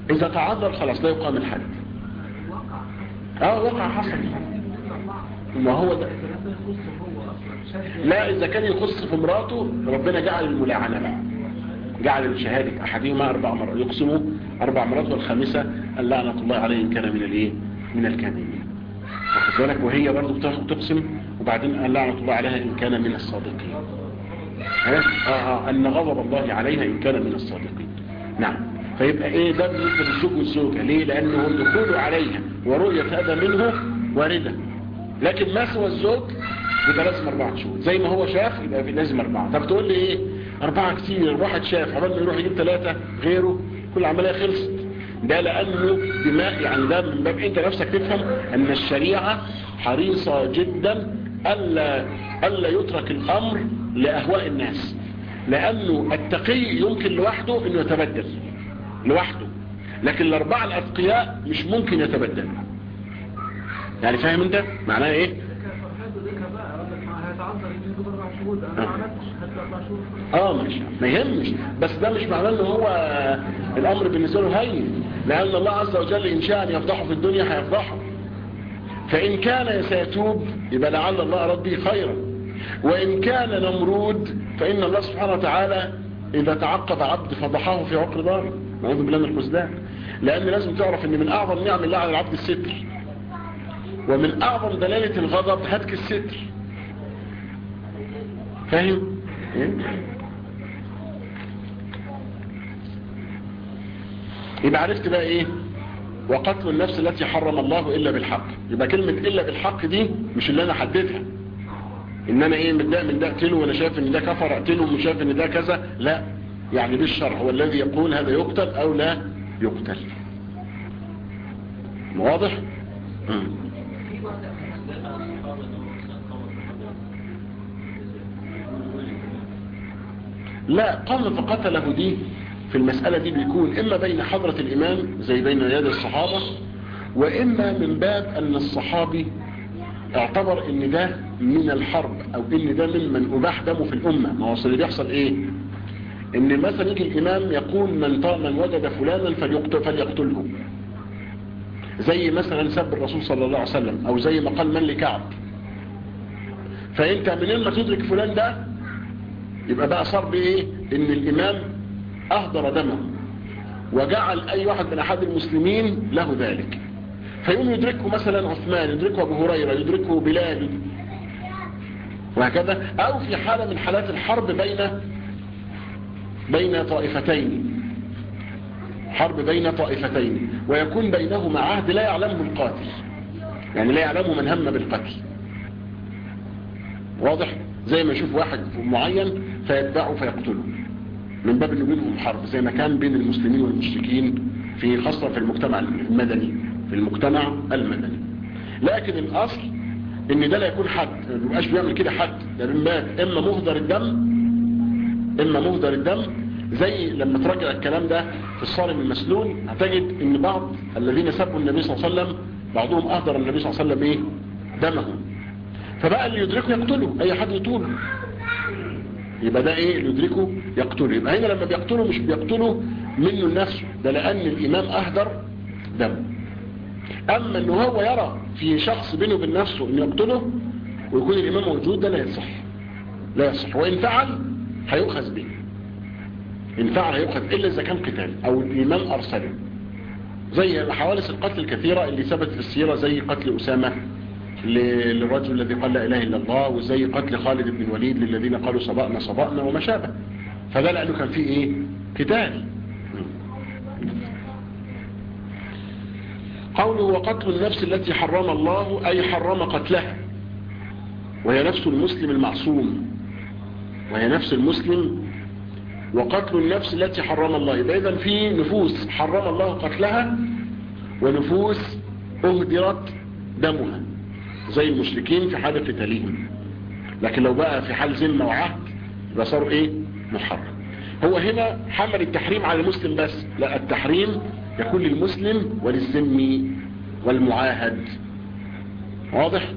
اذا تعذر خلاص لا يقام الحد اه وقع حصل ما هو ده لا اذا كان يخص في مراته ربنا جعل الملاعنة بقى جعل شهادة احدهما اربع مرات يقسموا اربع مرات والخامسة اللعنة الله عليه ان كان من الايه من الكاذبين واخد بالك وهي برضه تقسم وبعدين اللعنة الله عليها ان كان من الصادقين ها اه اه ان غضب الله عليها ان كان من الصادقين نعم فيبقى ايه ده بالنسبة للزوج والزوجة ليه لانه الدخول عليها ورؤية هذا منه واردة لكن ما سوى الزوج يبقى لازم اربعة شهور زي ما هو شاف يبقى لازم اربعة طب تقول لي ايه اربعة كتير واحد شاف عبال ما يروح يجيب ثلاثة غيره كل عملية خلصت ده لانه بماء يعني ده من باب انت نفسك تفهم ان الشريعة حريصة جدا الا الا يترك الامر لاهواء الناس لانه التقي يمكن لوحده انه يتبدل لوحده لكن الاربعة الاتقياء مش ممكن يتبدل يعني فاهم انت معناه ايه اه ماشي ما يهمش بس ده مش معناه ان هو الامر بالنسبه له هين لان الله عز وجل ان شاء ان يفضحه في الدنيا هيفضحه فان كان سيتوب يبقى لعل الله اراد به خيرا وان كان نمرود فان الله سبحانه وتعالى اذا تعقب عبد فضحه في عقر داره نعوذ بالله من الخزدان لان لازم تعرف ان من اعظم نعم الله على العبد الستر ومن اعظم دلالة الغضب هتك الستر فاهم إيه؟ يبقى عرفت بقى ايه وقتل النفس التي حرم الله الا بالحق يبقى كلمة الا بالحق دي مش اللي انا حددها ان انا ايه من ده من ده اقتله وانا شايف ان ده كفر اقتله ومش شايف ان ده كذا لا يعني بالشرع هو الذي يقول هذا يقتل او لا يقتل واضح مم. لا قام فقتله دي في المسألة دي بيكون إما بين حضرة الإمام زي بين يد الصحابة وإما من باب أن الصحابي اعتبر ان ده من الحرب او ان ده ممن اباح دمه في الامة ما وصل اللي بيحصل ايه ان مثلا يجي الامام يقول من من وجد فلانا فليقتل فليقتله زي مثلا سب الرسول صلى الله عليه وسلم او زي ما قال من لكعب فانت منين ما تدرك فلان ده يبقى بقى صار بايه ان الامام اهدر دمه وجعل اي واحد من احد المسلمين له ذلك فيقوم يدركه مثلا عثمان يدركه ابو هريرة يدركه بلال وهكذا او في حالة من حالات الحرب بين بين طائفتين حرب بين طائفتين ويكون بينهما عهد لا يعلمه القاتل يعني لا يعلمه من هم بالقتل واضح زي ما يشوف واحد معين فيتبعه فيقتله من باب انه بينهم حرب زي ما كان بين المسلمين والمشركين في خاصة في المجتمع المدني في المجتمع المدني لكن الاصل ان ده لا يكون حد ما بيبقاش بيعمل كده حد ده من باب اما مهدر الدم اما مهدر الدم زي لما تراجع الكلام ده في الصارم المسلول هتجد ان بعض الذين سبوا النبي صلى الله عليه وسلم بعضهم اهدر النبي صلى الله عليه وسلم ايه دمه فبقى اللي يدركه يقتله اي حد يطوله يبقى ده ايه اللي يدركه يقتله يبقى هنا لما بيقتله مش بيقتله منه لنفسه ده لان الامام اهدر دمه اما ان هو يرى في شخص بينه وبين نفسه ان يقتله ويكون الامام موجود ده لا يصح لا يصح وان فعل هيؤخذ به ان فعل هيؤخذ الا اذا كان قتال او الامام ارسله زي حوادث القتل الكثيرة اللي ثبت في السيرة زي قتل اسامة للرجل الذي قال لا اله الا الله وزي قتل خالد بن الوليد للذين قالوا صبأنا صبأنا وما شابه فده لانه كان فيه ايه قتال قوله وقتل النفس التي حرم الله أي حرم قتلها وهي نفس المسلم المعصوم وهي نفس المسلم وقتل النفس التي حرم الله يبقى إذن في نفوس حرم الله قتلها ونفوس أهدرت دمها زي المشركين في حال قتالهم لكن لو بقى في حال ذمة وعهد يبقى صار ايه محرم هو هنا حمل التحريم على المسلم بس لا التحريم يكون للمسلم وللذمي والمعاهد واضح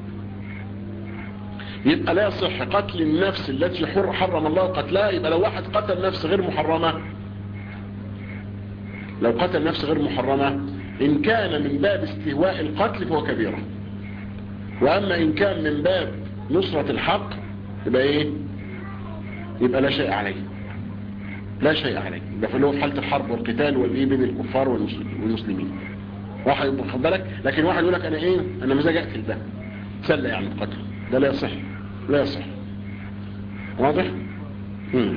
يبقى لا يصح قتل النفس التي حر حرم الله قتلها يبقى لو واحد قتل نفس غير محرمة لو قتل نفس غير محرمة إن كان من باب استهواء القتل فهو كبيرة وأما إن كان من باب نصرة الحق يبقى إيه يبقى لا شيء عليه لا شيء عليه يبقى فاللي هو في حالة الحرب والقتال والإيه بين الكفار والمسلمين واحد يبقى خد بالك لكن واحد يقول لك أنا إيه أنا مزاج أقتل ده سلة يعني القتل ده لا يصح لا يصح واضح مم.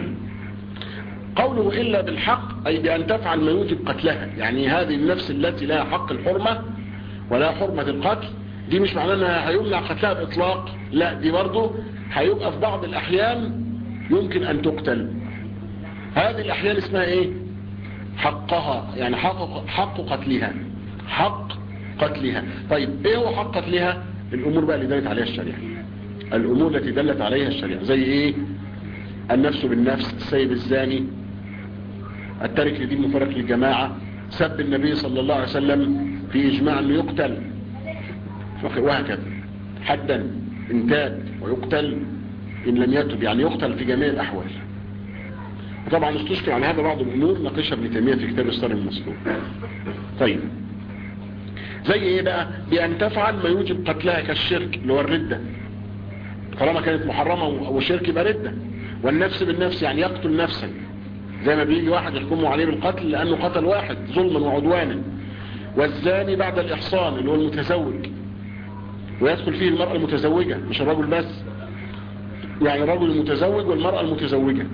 قوله إلا بالحق أي بأن تفعل ما يوجب قتلها يعني هذه النفس التي لها حق الحرمة ولا حرمة القتل دي مش معناه انها هيمنع قتلها بإطلاق لا دي برضه هيبقى في بعض الأحيان يمكن أن تقتل هذه الأحيان اسمها إيه حقها يعني حق, حق قتلها حق قتلها طيب إيه هو حق قتلها الأمور بقى اللي دلت عليها الشريعة الأمور التي دلت عليها الشريعة زي إيه النفس بالنفس السيد الزاني التارك لدين مفارق للجماعة سب النبي صلى الله عليه وسلم في إجماع أنه يقتل وهكذا حدا إن تاب ويقتل إن لم يتب يعني يقتل في جميع الأحوال وطبعا استشكل على هذا بعض الأمور ناقشها ابن تيمية في كتاب الصار المسلول طيب زي ايه بقى بأن تفعل ما يوجب قتلها كالشرك اللي هو الردة طالما كانت محرمة وشرك يبقى ردة والنفس بالنفس يعني يقتل نفسا زي ما بيجي واحد يحكمه عليه بالقتل لأنه قتل واحد ظلما وعدوانا والزاني بعد الإحصان اللي هو المتزوج ويدخل فيه المرأة المتزوجة مش الرجل بس يعني الرجل المتزوج والمرأة المتزوجة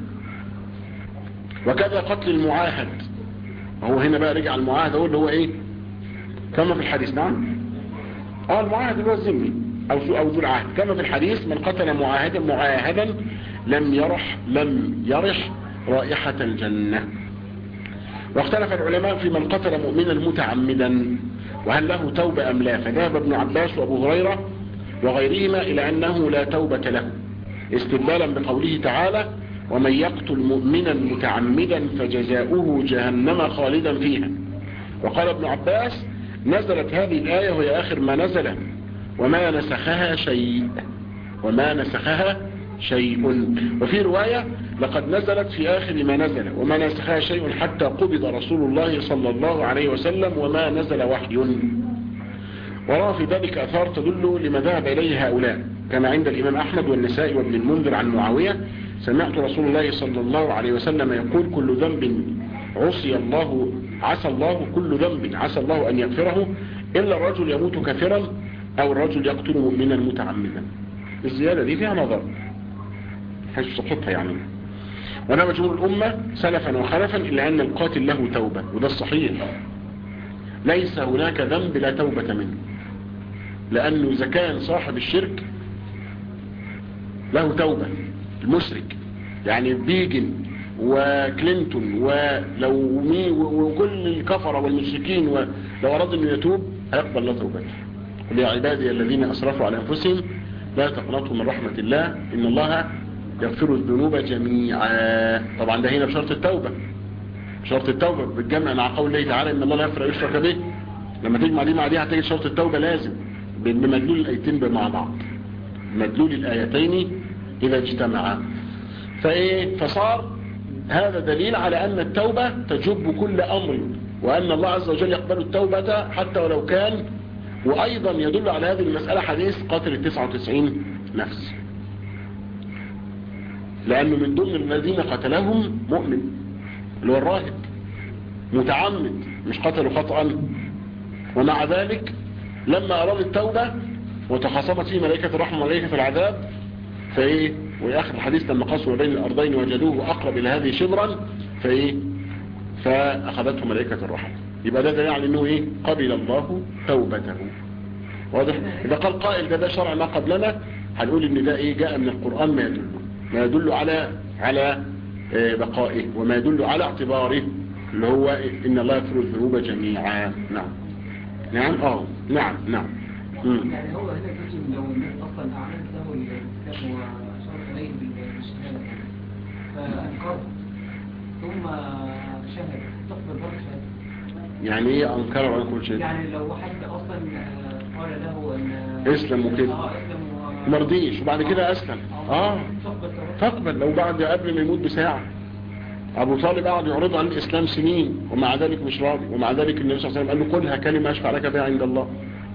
وكذا قتل المعاهد هو هنا بقى رجع المعاهد هو اللي هو ايه كما في الحديث نعم اه المعاهد اللي هو الذمي او او ذو العهد كما في الحديث من قتل معاهدا معاهدا لم يرح لم يرح رائحة الجنة واختلف العلماء في من قتل مؤمنا متعمدا وهل له توبة أم لا فذهب ابن عباس وابو هريرة وغيرهما إلى أنه لا توبة له استدلالا بقوله تعالى ومن يقتل مؤمنا متعمدا فجزاؤه جهنم خالدا فيها وقال ابن عباس نزلت هذه الآية وهي آخر ما نزل وما نسخها شيء وما نسخها شيء وفي رواية لقد نزلت في آخر ما نزل وما نسخها شيء حتى قبض رسول الله صلى الله عليه وسلم وما نزل وحي ورى في ذلك أثار تدل لما ذهب إليه هؤلاء كما عند الإمام أحمد والنسائي وابن المنذر عن معاوية سمعت رسول الله صلى الله عليه وسلم يقول كل ذنب عصي الله عسى الله كل ذنب عسى الله أن يغفره إلا الرجل يموت كافرا أو الرجل يقتل مؤمنا متعمدا الزيادة دي فيها نظر حيث سقطها يعني وانا مجموع الأمة سلفا وخلفا إلا أن القاتل له توبة وده الصحيح ليس هناك ذنب لا توبة منه لأنه إذا كان صاحب الشرك له توبة المشرك يعني بيجن وكلينتون ولو مي وكل الكفرة والمشركين ولو أراد أن يتوب هيقبل له توبته قل يا عبادي الذين أسرفوا على أنفسهم لا تقنطوا من رحمة الله إن الله يغفر الذنوب جميعا طبعا ده هنا بشرط التوبة شرط التوبة بالجمع مع قول الله تعالى إن الله لا يغفر يشرك به لما تجمع دي مع دي هتجد شرط التوبة لازم بمدلول الآيتين مع بعض مدلول الآيتين إذا اجتمعا فإيه فصار هذا دليل على أن التوبة تجب كل أمر وأن الله عز وجل يقبل التوبة حتى ولو كان وأيضا يدل على هذه المسألة حديث قاتل التسعة وتسعين نفس لأنه من ضمن الذين قتلهم مؤمن اللي هو الراهب متعمد مش قتلوا خطأ ومع ذلك لما أراد التوبة وتخاصمت فيه ملائكة الرحمة وملائكة العذاب فايه ويأخذ الحديث لما قصوا بين الأرضين وجدوه أقرب إلى هذه شبرا فايه فأخذته ملائكة الرحمة يبقى ده دليل على انه ايه قبل الله توبته واضح اذا قال قائل ده ده شرع ما قبلنا هنقول ان ده ايه جاء من القرآن ما يدل ما يدل على على بقائه وما يدل على اعتباره اللي هو ان الله يغفر الذنوب جميعا نعم نعم اه نعم نعم مم. يعني هو هنا تجي لو الناس اصلا اعلنت له الاسلام واشار اليه بالشهاده فانكر ثم شهد تقبل برضه شهاده يعني ايه انكر عن كل شيء يعني لو حد اصلا قال له ان اسلم وكده اه اسلم و... مرضيش وبعد كده اسلم اه تقبل توبته. تقبل لو بعد قبل ما يموت بساعة ابو طالب قعد يعرض عن الاسلام سنين ومع ذلك مش راضي ومع ذلك النبي صلى الله عليه وسلم قال له قلها كلمه اشفع لك بها عند الله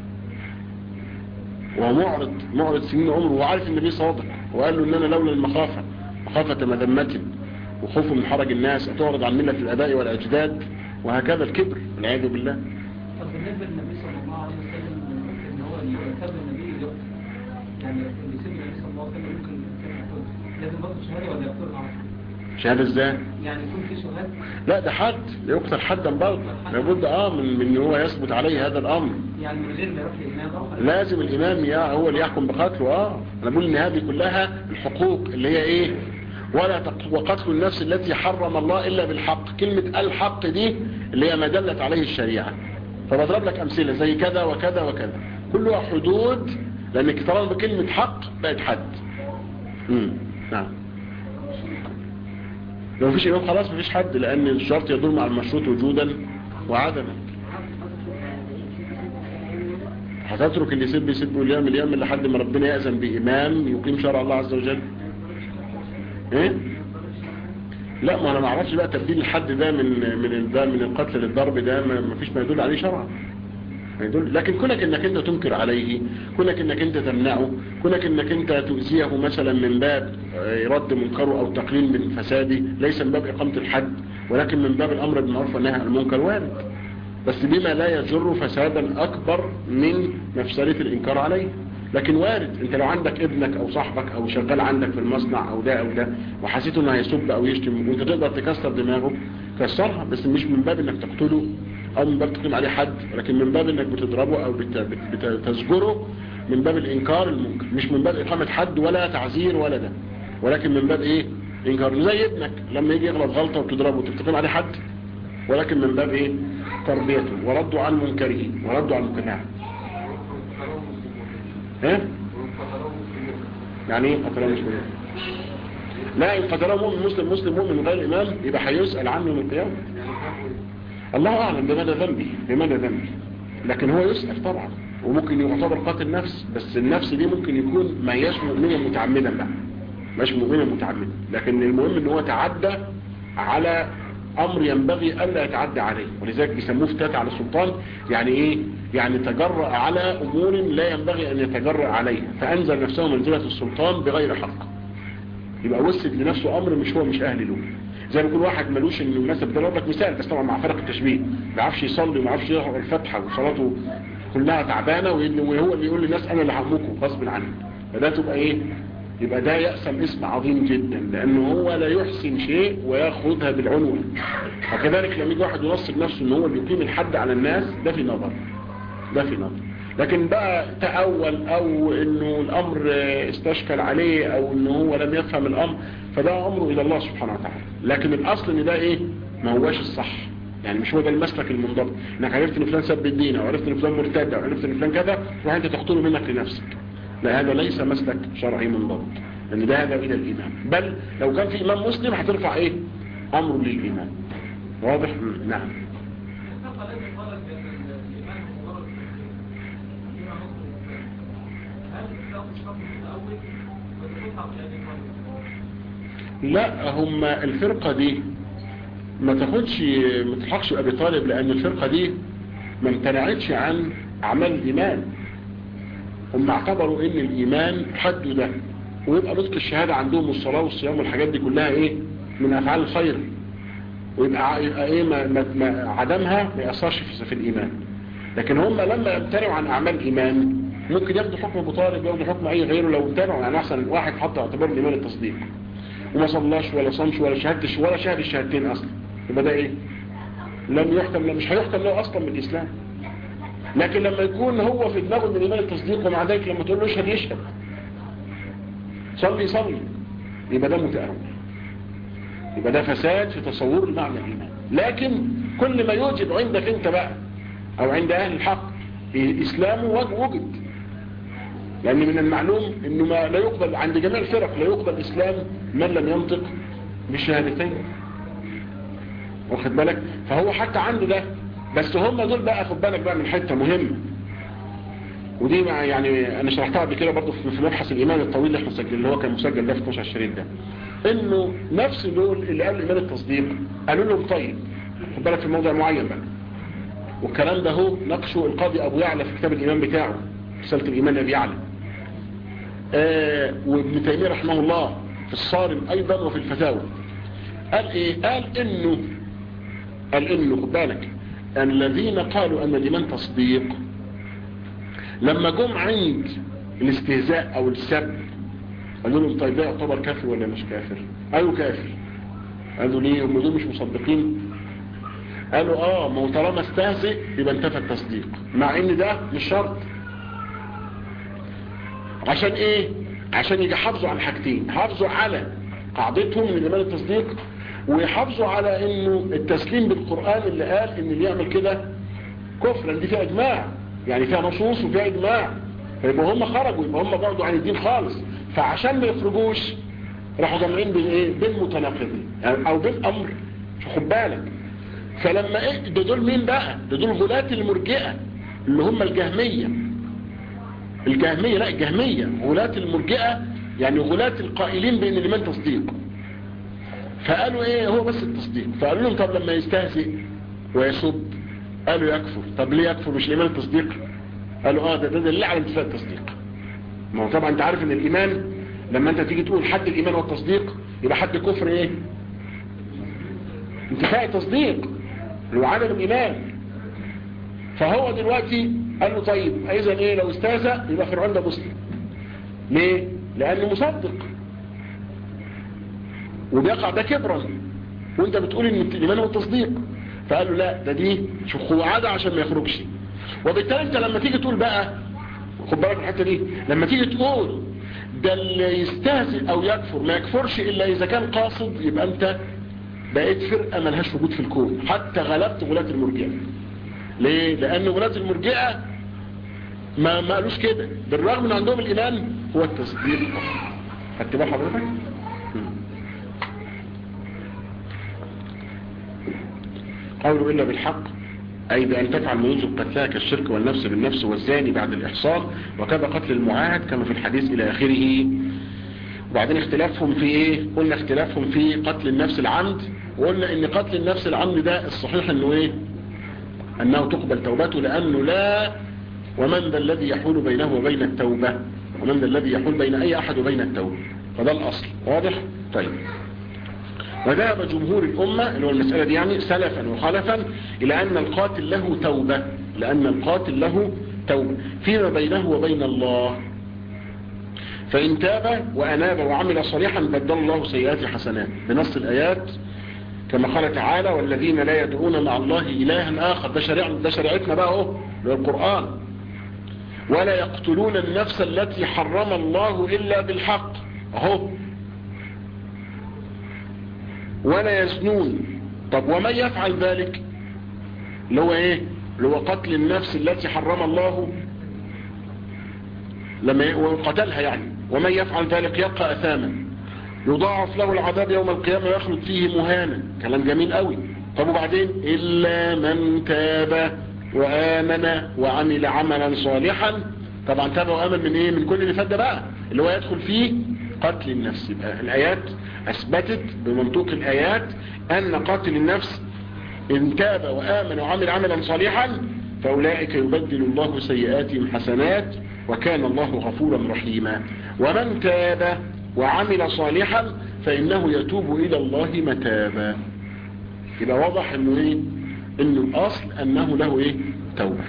وهو معرض معرض سنين عمره وعارف النبي صادق وقال له ان انا لولا المخافه مخافه مذمه وخوف من حرج الناس اتعرض عن مله الاباء والاجداد وهكذا الكبر والعياذ بالله طب بالنسبة للنبي صلى الله عليه وسلم ممكن ان هو يرتب النبي يقتل يعني اللي يسيب النبي صلى الله عليه وسلم ممكن يقتل لازم برضه شهادة ولا يقتل على طول؟ شهاده ازاي يعني يكون في شهادة لا ده حد يقتل حدا برضه لابد اه من من ان هو يثبت عليه هذا الامر يعني من غير ما يروح لإمام أو لازم الامام يا هو اللي يحكم بقتله اه انا بقول ان هذه كلها الحقوق اللي هي ايه ولا تق- وقتل النفس التي حرم الله الا بالحق كلمة الحق دي اللي هي ما دلت عليه الشريعة فبضرب لك امثلة زي كذا وكذا وكذا كلها حدود لانك طالما بكلمة حق بقت حد امم نعم لو مفيش امام خلاص مفيش حد لان الشرط يدور مع المشروط وجودا وعدما هتترك اللي يسب يسب واليوم اليوم لحد ما ربنا يأذن بإمام يقيم شرع الله عز وجل ايه لا ما انا ما اعرفش بقى تبديل الحد ده من من ده من القتل للضرب ده ما ما فيش ما يدل عليه شرعا ما يدل لكن كونك انك انت تنكر عليه كونك انك انت تمنعه كونك انك انت تؤذيه مثلا من باب آه، رد منكره او تقليل من فساده ليس من باب اقامه الحد ولكن من باب الامر بالمعروف والنهي عن المنكر وارد بس بما لا يجر فسادا اكبر من مفسده الانكار عليه لكن وارد انت لو عندك ابنك او صاحبك او شغال عندك في المصنع او ده او ده وحسيت انه هيسب او يشتم وانت تقدر تكسر دماغه كسرها بس مش من باب انك تقتله او من باب تقيم عليه حد لكن من باب انك بتضربه او بت- بت- بتزجره من باب الانكار المنكر مش من باب اقامه حد ولا تعزير ولا ده ولكن من باب ايه انكار زي ابنك لما يجي يغلط غلطه وتضربه تقيم عليه حد ولكن من باب ايه تربيته ورده عن منكره ورده عن منكره ايه يعني ايه قتلوا مسلمين لا ان قتلوا مؤمن مسلم مسلم مؤمن غير امام يبقى هيسال عنه يوم القيامه الله اعلم بمدى ذنبه بمدى ذنبه لكن هو يسال طبعا وممكن يعتبر قاتل نفس بس النفس دي ممكن يكون ما هياش مؤمنا متعمدا بقى مش مؤمنا متعمدا لكن المهم ان هو تعدى على امر ينبغي الا يتعدى عليه ولذلك بيسموه فتات على السلطان يعني ايه يعني تجرأ على امور لا ينبغي ان يتجرأ عليها فانزل نفسه منزلة السلطان بغير حق يبقى وسد لنفسه امر مش هو مش اهل له زي ما يكون واحد ملوش انه الناس بتضرب لك مثال بس طبعا مع فرق التشبيه ما بيعرفش يصلي وما بيعرفش يقرا الفاتحه وصلاته كلها تعبانه وإن- وهو اللي يقول للناس انا اللي همكم غصب عني فده تبقى ايه يبقى ده يقسم اسم عظيم جدا لانه هو لا يحسن شيء وياخذها بالعنوة وكذلك لما يجي واحد ينصب نفسه ان هو اللي يقيم الحد على الناس ده في نظر ده في نظر لكن بقى تأول او انه الامر استشكل عليه او انه هو لم يفهم الامر فده امره الى الله سبحانه وتعالى لكن الاصل ان ده ايه ما هواش الصح يعني مش هو ده المسلك المنضبط انك عرفت ان فلان سب الدين او عرفت ان فلان مرتد او عرفت ان فلان كذا تروح انت تقتله منك لنفسك لا هذا ليس مسلك شرعي منضبط لان ده هذا الى الامام بل لو كان في امام مسلم هترفع ايه امره للامام واضح نعم لا هم الفرقة دي ما تاخدش ما تلحقش ابي طالب لان الفرقة دي ما امتنعتش عن اعمال الايمان هم اعتبروا ان الايمان حد ده ويبقى نطق الشهادة عندهم الصلاة والصيام والحاجات دي كلها ايه من افعال الخير ويبقى يبقى ايه ما ما ما عدمها ما يأثرش في, في الايمان لكن هم لما يمتنعوا عن اعمال الايمان ممكن ياخدوا حكم ابو طالب ياخدوا حكم اي غيره لو امتنعوا يعني احسن واحد حط اعتبار الايمان التصديق وما صلاش ولا صامش ولا شهدش ولا شهد الشهادتين اصلا يبقى ده ايه لم يحكم لا مش هيحكم له اصلا من الاسلام لكن لما يكون هو في دماغه من الايمان التصديق ومع ذلك لما تقول له اشهد يشهد صلي صلي يبقى ده متأول يبقى ده فساد في تصور معنى الايمان لكن كل ما يوجد عندك انت بقى او عند اهل الحق اسلامه وجد لان من المعلوم انه ما لا يقبل عند جميع الفرق لا يقبل اسلام من لم ينطق بالشهادتين واخد بالك فهو حتى عنده ده بس هم دول بقى خد بالك بقى من حته مهمه ودي مع يعني انا شرحتها قبل كده برضه في مبحث الايمان الطويل اللي احنا مسجل اللي هو كان مسجل ده في 12 شريط ده انه نفس دول اللي قالوا ايمان التصديق قالوا لهم طيب خد بالك في موضوع معين بقى والكلام ده هو نقشه القاضي ابو يعلى في كتاب الايمان بتاعه رساله الايمان ابي يعلى آه وابن تيميه رحمه الله في الصارم ايضا وفي الفتاوى قال ايه قال انه قال انه خد بالك الذين قالوا ان الايمان تصديق لما جم عند الاستهزاء او السب قالوا لهم طيب ده يعتبر كافر ولا مش كافر قالوا كافر قالوا ليه هم دول مش مصدقين قالوا اه ما هو طالما استهزئ يبقى انتفى التصديق مع ان ده مش شرط عشان ايه عشان يجي حافظوا على حاجتين حافظوا على قاعدتهم من ايمان التصديق ويحافظوا على انه التسليم بالقرآن اللي قال ان اللي يعمل كده كفر دي فيها اجماع يعني فيها نصوص وفيها اجماع فيبقى هم خرجوا يبقى هم بعدوا عن الدين خالص فعشان ما يخرجوش راحوا جامعين بين ايه بين متناقضين يعني او بين امر خد بالك فلما ايه ده دول مين بقى ده دول غلاة المرجئة اللي هم الجهمية الجهمية لا الجهمية غلاة المرجئة يعني غلاة القائلين بان الايمان تصديق فقالوا ايه هو بس التصديق فقالوا لهم طب لما يستهزئ ويسب قالوا يكفر طب ليه يكفر مش الايمان التصديق قالوا اه ده ده دليل على انتفاء التصديق ما هو طبعا انت عارف ان الايمان لما انت تيجي تقول حد الايمان والتصديق يبقى حد كفر ايه انتفاء التصديق اللي هو عدم الايمان فهو دلوقتي قال له طيب اذا ايه لو استهزأ يبقى فرعون ده مسلم ليه لانه مصدق وبيقع ده كبرا وانت بتقول ان الايمان هو التصديق فقال له لا ده دي خوعده عشان ما يخرجش وبالتالي انت لما تيجي تقول بقى خد بالك الحته دي لما تيجي تقول ده اللي يستهزئ او يكفر ما يكفرش الا اذا كان قاصد يبقى انت بقيت فرقه ملهاش وجود في الكون حتى غلبت غلاة المرجئه ليه لان غلاة المرجئه ما ما قالوش كده بالرغم ان عندهم الايمان هو التصديق فقط خدت بال حضرتك قولوا إلا بالحق أي بأن تفعل منذ قتلها كالشرك والنفس بالنفس والزاني بعد الإحصان وكذا قتل المعاهد كما في الحديث إلى آخره وبعدين اختلافهم في إيه قلنا اختلافهم في قتل النفس العمد وقلنا إن قتل النفس العمد ده الصحيح أنه إيه أنه تقبل توبته لأنه لا ومن ذا الذي يحول بينه وبين التوبة ومن ذا الذي يحول بين أي أحد وبين التوبة فده الأصل واضح طيب وذهب جمهور الأمة اللي هو المسألة دي يعني سلفا وخلفا إلى أن القاتل له توبة لأن القاتل له توبة فيما بينه وبين الله فإن تاب وأناب وعمل صالحا بدل الله سيئات حسنات بنص الآيات كما قال تعالى والذين لا يدعون مع الله إلها آخر ده, شريع ده شريعتنا بقى اهو اللي هو القرآن ولا يقتلون النفس التي حرم الله إلا بالحق اهو ولا يزنون طب ومن يفعل ذلك اللي هو ايه اللي هو قتل النفس التي حرم الله لما قتلها يعني ومن يفعل ذلك يبقى اثاما يضاعف له العذاب يوم القيامة ويخلد فيه مهانا كلام جميل قوي طب وبعدين إلا من تاب وآمن وعمل عملا صالحا طبعا تاب وآمن من ايه من كل اللي فات ده بقى اللي هو يدخل فيه قتل النفس يبقى الآيات أثبتت بمنطوق الآيات أن قاتل النفس إن تاب وآمن وعمل عملا صالحا فأولئك يبدل الله سيئاتهم حسنات وكان الله غفورا رحيما ومن تاب وعمل صالحا فإنه يتوب إلى الله متابا يبقى واضح انه ايه انه الاصل انه له ايه توبة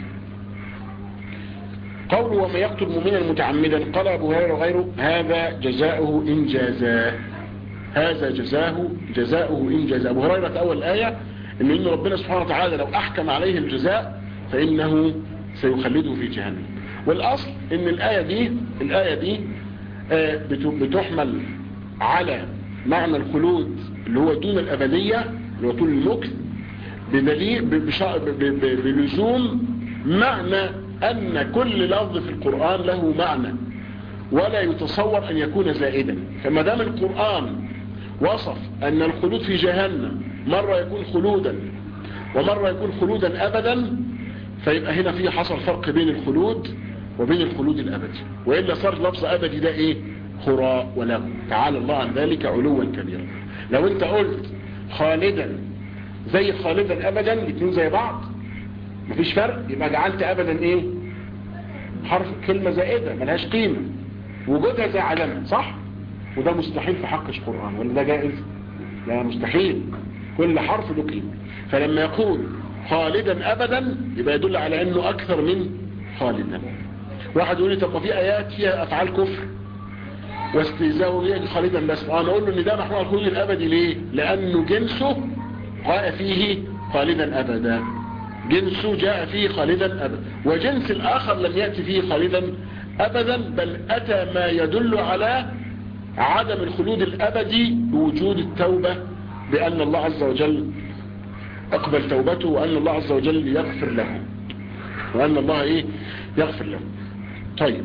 قول وما يقتل مؤمنا متعمدا قال ابو هريره وغيره هذا جزاؤه ان جازاه هذا جزاؤه جزاؤه ان جازاه ابو هريره اول ايه ان ان ربنا سبحانه وتعالى لو احكم عليه الجزاء فانه سيخلده في جهنم والاصل ان الايه دي الايه دي بتحمل على معنى الخلود اللي هو دون الابديه اللي هو طول المكث بدليل بلزوم معنى أن كل لفظ في القرآن له معنى ولا يتصور أن يكون زائدا فما دام القرآن وصف أن الخلود في جهنم مرة يكون خلودا ومرة يكون خلودا أبدا فيبقى هنا في حصل فرق بين الخلود وبين الخلود الأبدي وإلا صار لفظ أبدي ده إيه هراء وله تعالى الله عن ذلك علوا كبيرا لو انت قلت خالدا زي خالدا ابدا الاثنين زي بعض مفيش فرق يبقى جعلت ابدا ايه حرف كلمة زائدة ملهاش قيمة وجودها زي عدمها صح وده مستحيل في حق القرآن ولا ده جائز لا مستحيل كل حرف له قيمة فلما يقول خالدا ابدا يبقى يدل على انه اكثر من خالدا واحد يقول لي طب ما في ايات فيها افعال كفر واستهزاء بيه خالدا بس انا اقول له ان ده محمول الخلود الابدي ليه لانه جنسه جاء فيه خالدا ابدا جنسه جاء فيه خالدا ابدا وجنس الاخر لم يأتي فيه خالدا ابدا بل اتى ما يدل على عدم الخلود الابدي بوجود التوبة بان الله عز وجل اقبل توبته وان الله عز وجل يغفر له وان الله ايه يغفر له طيب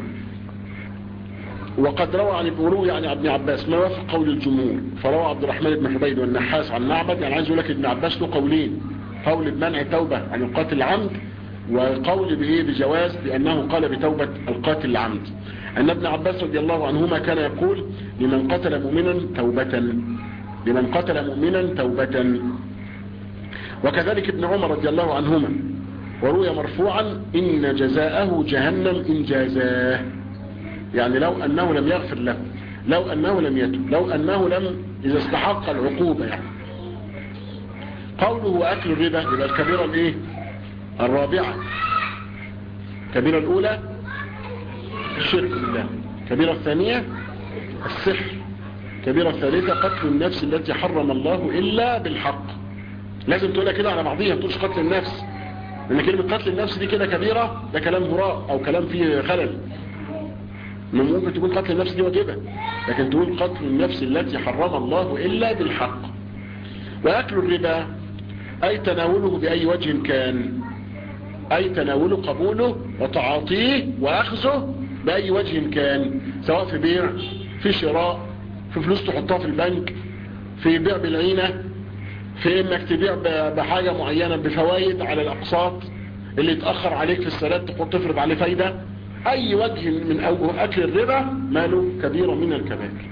وقد روى عن ابن عن ابن عباس ما وافق قول الجمهور فروى عبد الرحمن بن حبيب والنحاس عن معبد يعني عايز يقول لك ابن عباس له قولين قول بمنع التوبة عن القاتل العمد وقول بايه بجواز بانه قال بتوبة القاتل العمد ان ابن عباس رضي الله عنهما كان يقول لمن قتل مؤمنا توبة لمن قتل مؤمنا توبة وكذلك ابن عمر رضي الله عنهما وروي مرفوعا ان جزاءه جهنم ان جازاه يعني لو أنه لم يغفر له لو أنه لم يتب لو أنه لم إذا استحق العقوبة يعني قوله وأكل الربا يبقى الكبيرة الايه الرابعة الكبيرة الأولى الشرك بالله الكبيرة الثانية السحر الكبيرة الثالثة قتل النفس التي حرم الله إلا بالحق لازم تقولها كده على بعضيها ما تقولش قتل النفس لأن كلمة قتل النفس دي كده كبيرة ده كلام هراء أو كلام فيه خلل ممكن تكون قتل النفس دي واجبة لكن تقول قتل النفس التي حرم الله إلا بالحق وأكل الربا أي تناوله بأي وجه كان أي تناوله قبوله وتعاطيه وأخذه بأي وجه كان سواء في بيع في شراء في فلوس تحطها في البنك في بيع بالعينة في انك تبيع بحاجة معينة بفوائد على الأقساط اللي يتأخر عليك في السداد تحط تفرض عليه فايدة اي وجه من اوجه اكل الربا ماله كبيرة من الكبائر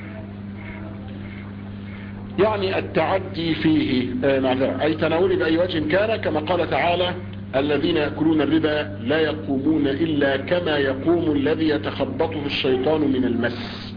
يعني التعدي فيه آه اي تناوله باي وجه كان كما قال تعالى الذين يأكلون الربا لا يقومون إلا كما يقوم الذي يتخبطه الشيطان من المس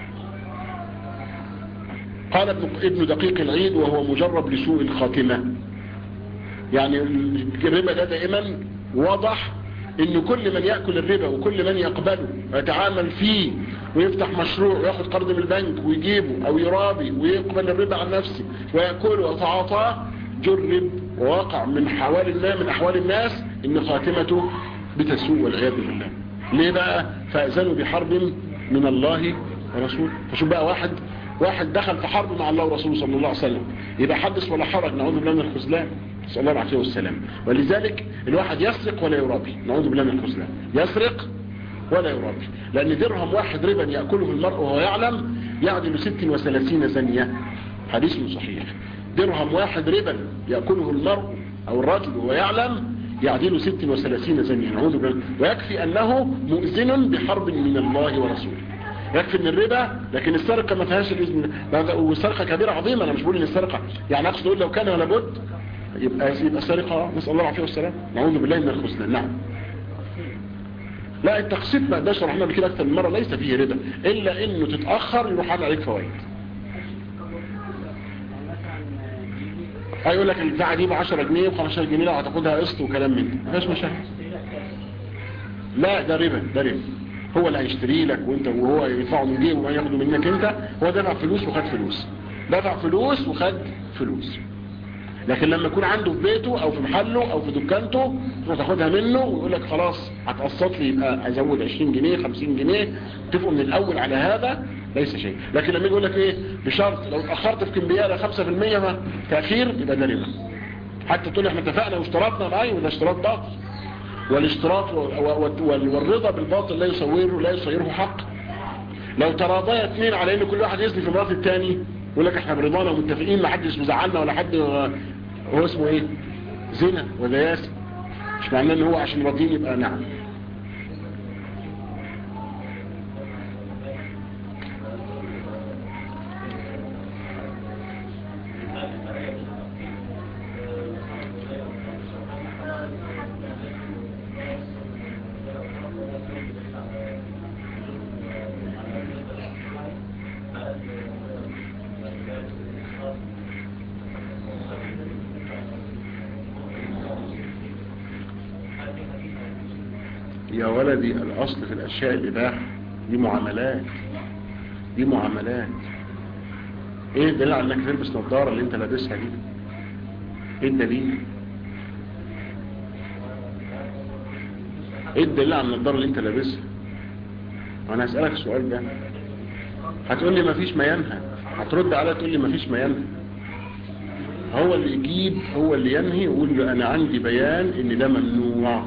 قال ابن دقيق العيد وهو مجرب لسوء الخاتمة يعني الربا ده دائما واضح ان كل من يأكل الربا وكل من يقبله ويتعامل فيه ويفتح مشروع وياخد قرض من البنك ويجيبه او يرابي ويقبل الربا عن نفسه ويأكله ويتعاطاه جرب وواقع من حوال الناس من احوال الناس ان خاتمته بتسوء والعياذ بالله ليه بقى فأذنوا بحرب من الله ورسوله فشوف بقى واحد واحد دخل في حرب مع الله ورسوله صلى الله عليه وسلم يبقى حدث ولا حرج نعوذ بالله من الخذلان نسأل الله العافية والسلام ولذلك الواحد يسرق ولا يرابي نعوذ بالله من الخذلان يسرق ولا يرابي لأن درهم واحد ربا يأكله المرء وهو يعلم يعدل ست وثلاثين زنية حديث صحيح درهم واحد ربا يأكله المرء أو الرجل وهو يعلم يعدل ست وثلاثين زنية نعوذ بالله ويكفي أنه مؤذن بحرب من الله ورسوله يكفي ان الربا لكن السرقة ما فيهاش الإذن والسرقة كبيرة عظيمة أنا مش بقول ان السرقة يعني أقصد أقول لو كان ولا بد يبقى يبقى سرقة نسأل الله العافية والسلام نعوذ بالله من الخسنان نعم لا التقسيط ما ده شرحنا بكده أكثر من مرة ليس فيه ربا إلا إنه تتأخر يروح عامل عليك فوائد هيقول لك البتاعة دي ب 10 جنيه و15 جنيه لو هتاخدها قسط وكلام من ده ما فيهاش مشاكل لا ده ربا ده ربا هو اللي هيشتري لك وانت وهو يدفعه من جيبه وما ياخده منك انت هو دفع فلوس وخد فلوس دفع فلوس وخد فلوس لكن لما يكون عنده في بيته او في محله او في دكانته تروح تاخدها منه ويقول لك خلاص هتقسط لي يبقى ازود 20 جنيه 50 جنيه اتفقوا من الاول على هذا ليس شيء لكن لما يقول لك ايه بشرط لو اتاخرت في كمبياله 5% ما تاخير يبقى ده ربا حتى تقول احنا اتفقنا واشترطنا معي وده اشتراط باطل والاشتراط والرضا بالباطل لا يصوره لا يصيره حق لو تراضيا اثنين على ان كل واحد يزني في مرات الثاني يقول لك احنا برضانا ومتفقين ما حدش مزعلنا ولا حد هو اسمه ايه زنا ودياسة مش معناه ان هو عشان راضين يبقى نعم يا ولدي الاصل في الاشياء الاباحه دي معاملات دي معاملات ايه الدليل على انك تلبس نظاره اللي انت لابسها دي ايه الدليل ايه الدليل على النظاره اللي انت لابسها وانا هسالك السؤال ده هتقول لي مفيش ما ينهى هترد عليا تقول لي مفيش ما ينهى هو اللي يجيب هو اللي ينهي يقول له انا عندي بيان ان ده ممنوع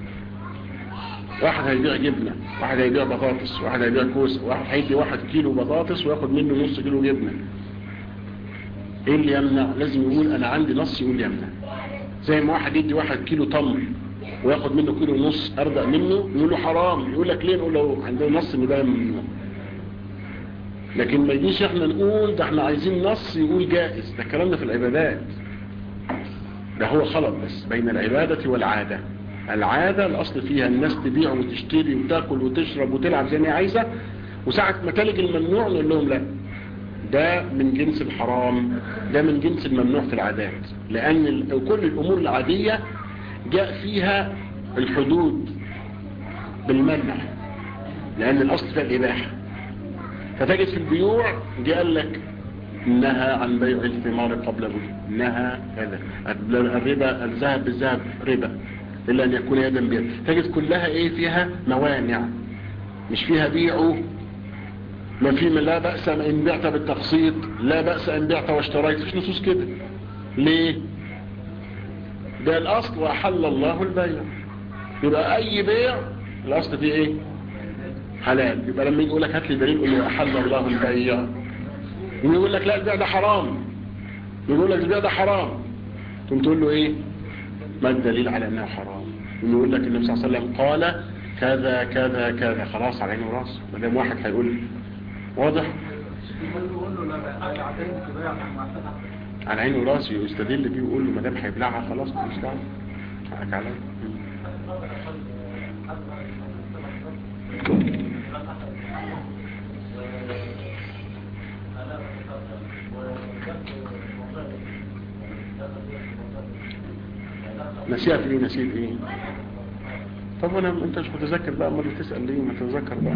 واحد هيبيع جبنة واحد هيبيع بطاطس واحد هيبيع كوسة واحد هيدي واحد كيلو بطاطس وياخد منه نص كيلو جبنة ايه اللي يمنع لازم يقول انا عندي نص يقول يمنع زي ما واحد يدي واحد كيلو تمر وياخد منه كيلو ونص ارضى منه نقول له حرام يقول لك ليه نقول له عندنا نص ان ده ممنوع لكن ما يجيش احنا نقول ده احنا عايزين نص يقول جائز ده الكلام ده في العبادات ده هو خلط بس بين العبادة والعادة العادة الأصل فيها الناس تبيع وتشتري وتاكل وتشرب وتلعب زي ما هي عايزة وساعة ما تلج الممنوع نقول لهم لا ده من جنس الحرام ده من جنس الممنوع في العادات لأن ال- كل الأمور العادية جاء فيها الحدود بالمنع لأن الأصل فيها الإباحة فتجد في البيوع جاء قال لك نهى عن بيع الثمار قبل بيع نهى كذا الربا الذهب بالذهب ربا إلا أن يكون يدا بيد تجد كلها إيه فيها موانع مش فيها بيعه ما في من لا بأس إن بعت بالتقسيط لا بأس إن بعت واشتريت فيش نصوص كده ليه ده الأصل وأحل الله البيع يبقى أي بيع الأصل فيه إيه حلال يبقى لما يجي يقول لك هات لي دليل يقول له أحل الله البيع ويقول لك لا البيع ده حرام يقول لك البيع ده حرام ثم تقول له ايه ما الدليل على انه حرام يقول لك النبي صلى الله عليه وسلم قال كذا كذا كذا خلاص على عينه وراسه ما دام واحد هيقول واضح على عينه وراسه يستدل بيه ويقول له ما دام هيبلعها خلاص مش دعوه حقك عليا نسيها في ايه نسيت ايه طب وانا انت مش متذكر بقى امال تسال ليه ما تتذكر بقى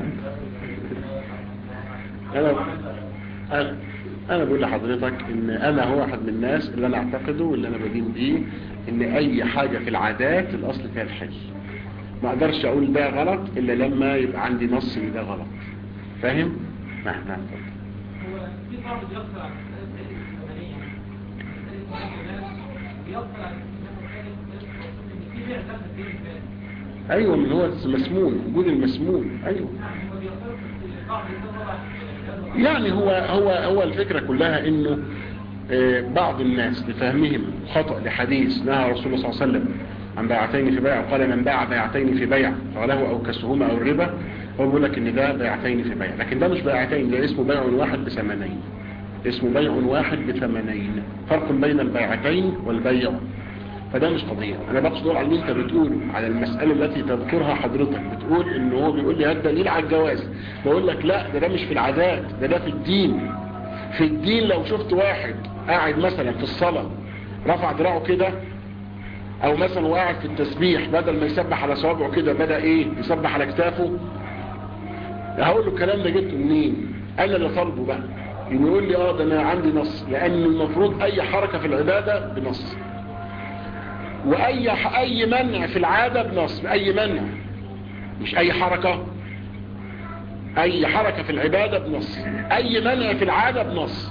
انا انا انا بقول لحضرتك ان انا هو واحد من الناس اللي انا اعتقده واللي انا بدين بيه ان اي حاجة في العادات الاصل فيها الحل ما اقدرش اقول ده غلط الا لما يبقى عندي نص ان ده غلط فاهم نعم نعم هو في بعض بيقصر على مسألة الإسلامية مسألة بيقصر على الإسلام إن في بيع دخل بين الباب ايوه من هو مسمون وجود المسمون ايوه هو بيقصر في بعض طبعا يعني هو هو هو الفكرة كلها انه آه، بعض الناس لفهمهم خطأ لحديث نهى رسول الله صلى الله عليه وسلم عن بيعتين في بيع وقال من باع بيعتين في بيع فله او كسهما او الربا هو بيقول لك ان ده بيعتين في بيع لكن ده مش بيعتين ده اسمه بيع واحد بثمنين اسمه بيع واحد بثمنين فرق بين البيعتين والبيع فده مش قضية انا بقصد على اللي انت بتقوله على المسألة التي تذكرها حضرتك بتقول ان هو بيقول لي هذا دليل على الجواز بقول لك لا ده ده مش في العادات ده ده في الدين في الدين لو شفت واحد قاعد مثلا في الصلاة رفع دراعه كده او مثلا وقاعد في التسبيح بدل ما يسبح على صوابعه كده بدأ ايه يسبح على كتافه هقول له الكلام ده جبته منين انا اللي طالبه بقى إنه يقول لي اه ده انا عندي نص لان المفروض اي حركة في العبادة بنص واي اي منع في العادة بنص اي منع مش اي حركة اي حركة في العبادة بنص اي منع في العادة بنص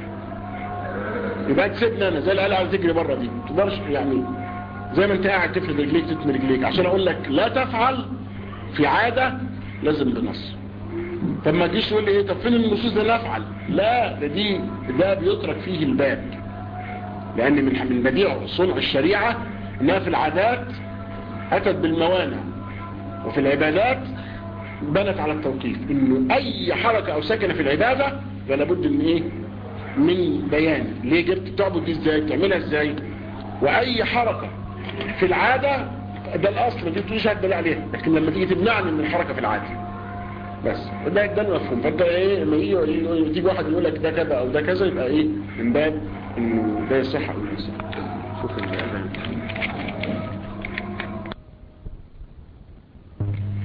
يبقى تسيبني انا زي العيال عايز تجري بره دي ما تقدرش يعني زي ما انت قاعد تفرد رجليك تتني رجليك عشان اقول لك لا تفعل في عادة لازم بنص طب ما تجيش تقول لي ايه طب فين النصوص ده نفعل لا ده دي ده بيترك فيه الباب لان من من بديع صنع الشريعة انها في العادات اتت بالموانع وفي العبادات بنت على التوقيف انه اي حركة او سكنة في العبادة فلا بد من ايه من بيان ليه جبت تعبد دي ازاي تعملها ازاي واي حركة في العادة ده الاصل دي تقولش هتدل عليها لكن لما تيجي تمنعني من الحركة في العادة بس ده ده المفهوم فانت ايه لما يجي يجي واحد يقول لك ده كذا او ده كذا يبقى ايه من باب انه ده يصح او لا يصح شوف الاذان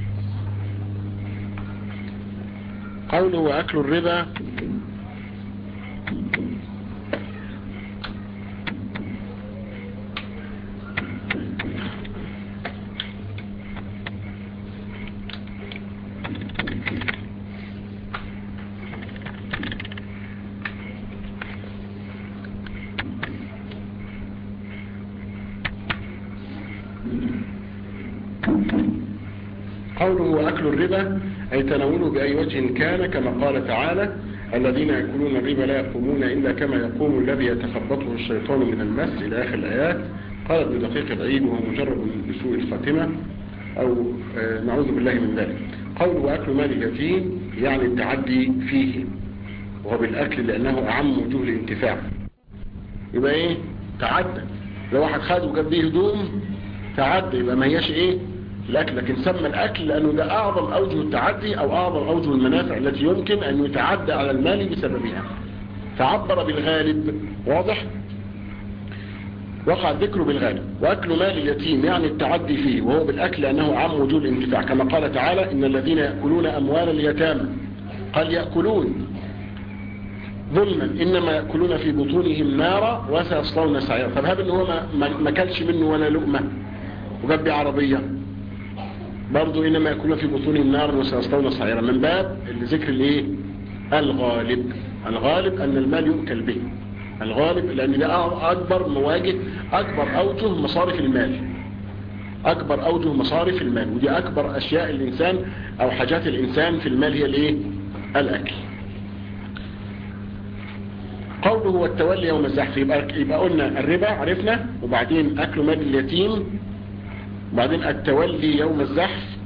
قوله وأكل الربا قوله وأكل الربا أي تناوله بأي وجه كان كما قال تعالى الذين يأكلون الربا لا يقومون إلا كما يقوم الذي يتخبطه الشيطان من المس إلى آخر الآيات قال ابن دقيق العيد وهو مجرد بسوء الخاتمة أو آه نعوذ بالله من ذلك قوله وأكل مال اليتيم يعني التعدي فيه وهو بالأكل لأنه أعم وجوه الانتفاع يبقى إيه تعدى لو واحد خد وجاب بيه هدوم تعدى يبقى ما هياش إيه الأكل لكن سمى الأكل لأنه ده أعظم أوجه التعدي أو أعظم أوجه المنافع التي يمكن أن يتعدى على المال بسببها فعبر بالغالب واضح وقع الذكر بالغالب وأكل مال اليتيم يعني التعدي فيه وهو بالأكل لأنه عام وجود الانتفاع كما قال تعالى إن الذين يأكلون أموال اليتامى قال يأكلون ظلما إنما يأكلون في بطونهم نارا وسيصلون سعيرا طب هذا إن هو ما, ما كلش منه ولا لقمة وجاب بيه عربية برضو إنما يكون في بطونهم نار وسيصلون سعيرا من باب ذكر الايه الغالب الغالب أن المال يؤكل به الغالب لأن ده أكبر مواجه أكبر أوجه مصارف المال أكبر أوجه مصارف المال ودي أكبر أشياء الإنسان أو حاجات الإنسان في المال هي الايه الأكل قوله والتولي يوم الزحف يبقى, يبقى قلنا الربا عرفنا وبعدين أكل مال اليتيم وبعدين التولي يوم الزحف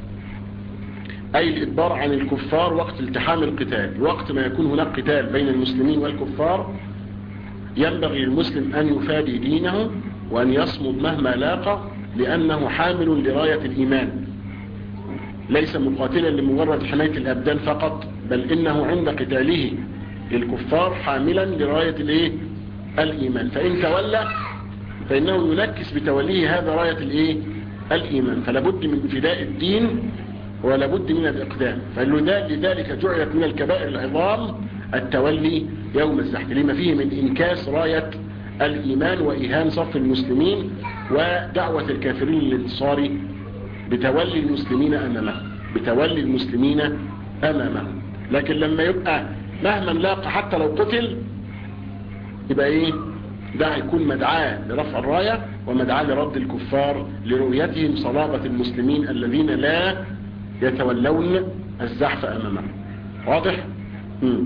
أي الإدبار عن الكفار وقت التحام القتال وقت ما يكون هناك قتال بين المسلمين والكفار ينبغي للمسلم أن يفادي دينه وأن يصمد مهما لاقى لأنه حامل لراية الإيمان ليس مقاتلا لمجرد حماية الأبدان فقط بل إنه عند قتاله للكفار حاملا لراية الإيه؟ الإيمان فإن تولى فإنه ينكس بتوليه هذا راية الإيه؟ الإيمان فلابد من فداء الدين ولابد من الإقدام فلذلك جعلت من الكبائر العظام التولي يوم الزحف لما فيه من إنكاس راية الإيمان وإيهان صف المسلمين ودعوة الكافرين للانتصار بتولي المسلمين أمامه بتولي المسلمين أمامه لكن لما يبقى مهما لاقى حتى لو قتل يبقى ايه ده هيكون مدعاة لرفع الراية ومدعاة لرد الكفار لرؤيتهم صلابة المسلمين الذين لا يتولون الزحف أمامهم واضح؟ مم.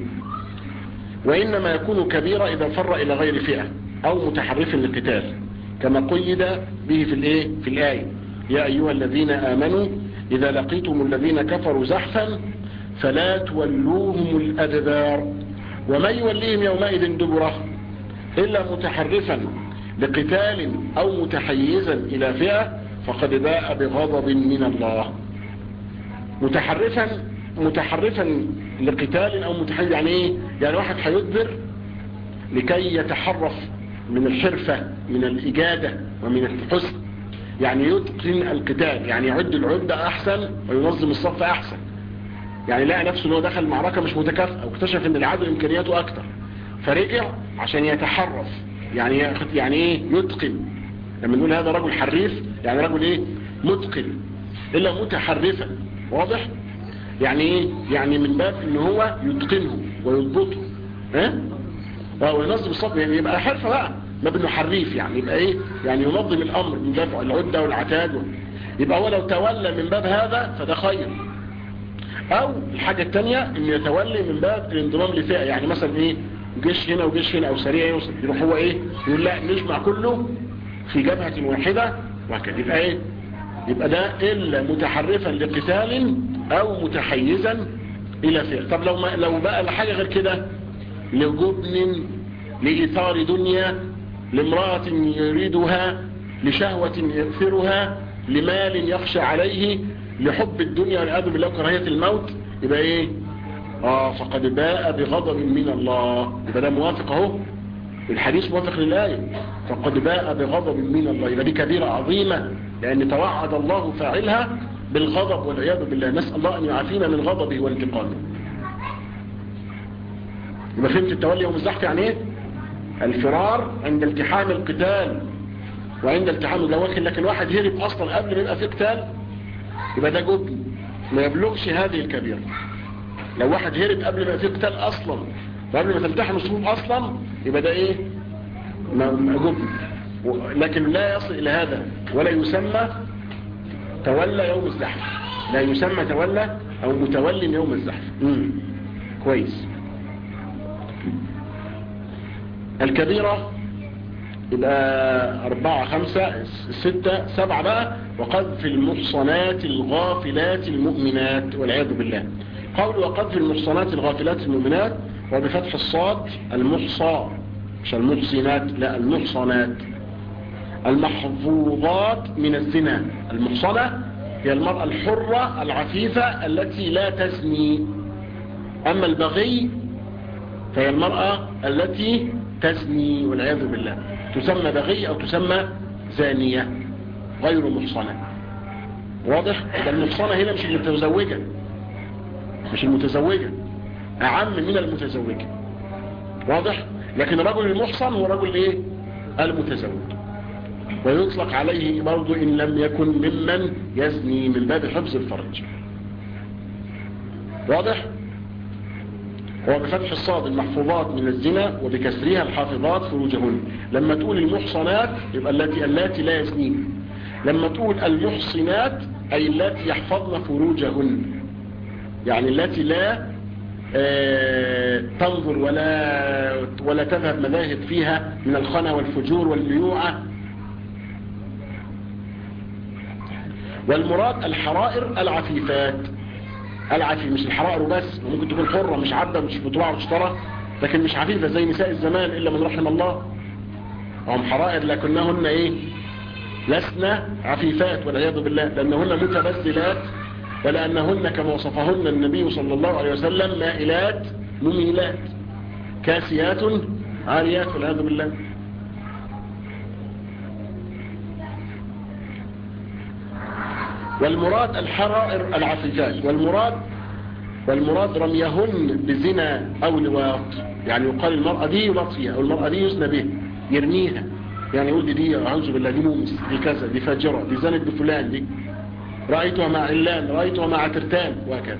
وإنما يكون كبيرا إذا فر إلى غير فئة أو متحرف للقتال كما قيد به في الإيه؟ في الآية يا أيها الذين آمنوا إذا لقيتم الذين كفروا زحفا فلا تولوهم الأدبار ومن يوليهم يومئذ دبره إلا متحرفا لقتال أو متحيزا إلى فئة فقد باء بغضب من الله متحرفا متحرفا لقتال أو متحيز يعني إيه؟ يعني واحد هيدبر لكي يتحرف من الحرفة من الإجادة ومن الحسن يعني يتقن القتال يعني يعد العدة أحسن وينظم الصف أحسن يعني لقى نفسه انه دخل معركة مش متكافئة واكتشف ان العدو امكانياته اكتر فرجع عشان يتحرف يعني يعني ايه يتقن لما نقول هذا رجل حريف يعني رجل ايه متقن الا متحرفا واضح يعني ايه يعني من باب ان هو يتقنه ويضبطه ها اه وينظم الصف يعني يبقى حرفة بقى ما بانه حريف يعني يبقى ايه يعني ينظم الامر من باب العدة والعتاد يبقى هو لو تولى من باب هذا فده خير او الحاجة التانية ان يتولي من باب الانضمام لفئة يعني مثلا ايه جيش هنا وجيش هنا او سريع يوصل يروح هو ايه يقول لا نجمع كله في جبهة واحدة وهكذا يبقى ايه يبقى ده الا متحرفا لقتال او متحيزا الى فئة طب لو ما لو بقى لحاجة غير كده لجبن لإثار دنيا لامرأة يريدها لشهوة يأثرها لمال يخشى عليه لحب الدنيا والعياذ بالله وكراهية الموت يبقى ايه اه فقد باء بغضب من الله يبقى ده موافق اهو الحديث موافق للآية فقد باء بغضب من الله يبقى دي كبيرة عظيمة لأن توعد الله فاعلها بالغضب والعياذ بالله نسأل الله أن يعافينا من غضبه وانتقامه يبقى فهمت التولي يوم الزحف يعني ايه الفرار عند التحام القتال وعند التحام الجواكل لكن واحد هرب اصلا قبل ما يبقى في قتال يبقى ده جبن ما يبلغش هذه الكبيرة لو واحد هرب قبل ما يبقى في قتال اصلا وقبل ما تلتحم الصفوف اصلا يبقى ده ايه جبن لكن لا يصل الى هذا ولا يسمى تولى يوم الزحف لا يسمى تولى او متولي يوم الزحف مم. كويس الكبيرة يبقى أربعة خمسة ستة سبعة بقى وقذف المحصنات الغافلات المؤمنات والعياذ بالله قول وقذف المحصنات الغافلات المؤمنات وبفتح الصاد المحصى مش المحصنات لا المحصنات المحفوظات من الزنا المحصنة هي المرأة الحرة العفيفة التي لا تزني أما البغي فهي المرأة التي تزني والعياذ بالله تسمى بغي أو تسمى زانية غير محصنة واضح؟ المحصنة هنا مش المتزوجة مش المتزوجة أعم من المتزوجة واضح؟ لكن الرجل المحصن هو رجل ايه؟ المتزوج ويطلق عليه برضو إن لم يكن ممن يزني من باب حفظ الفرج واضح؟ هو بفتح الصاد المحفوظات من الزنا وبكسرها الحافظات فروجهن لما تقول المحصنات يبقى التي التي لا يزنين لما تقول المحصنات أي التي يحفظن فروجهن يعني التي لا آه تنظر ولا ولا تذهب مذاهب فيها من الخنا والفجور والليوعة والمراد الحرائر العفيفات العفيف مش الحرائر بس ممكن تكون حرة مش عبدة مش بتباع وتشترى لكن مش عفيفة زي نساء الزمان إلا من رحم الله هم حرائر لكنهن إيه لسنا عفيفات والعياذ بالله لأنهن متبذلات ولأنهن كما وصفهن النبي صلى الله عليه وسلم مائلات مميلات كاسيات عاريات والعياذ بالله والمراد الحرائر العفيفات والمراد والمراد رميهن بزنا أو لواط يعني يقال المرأة دي لطفية أو المرأة دي يزنى به يرميها يعني يقول دي دي أعوذ بالله دي مومس دي كذا دي فاجرة دي زنت بفلان دي رأيتها مع علان رأيتها مع ترتان وهكذا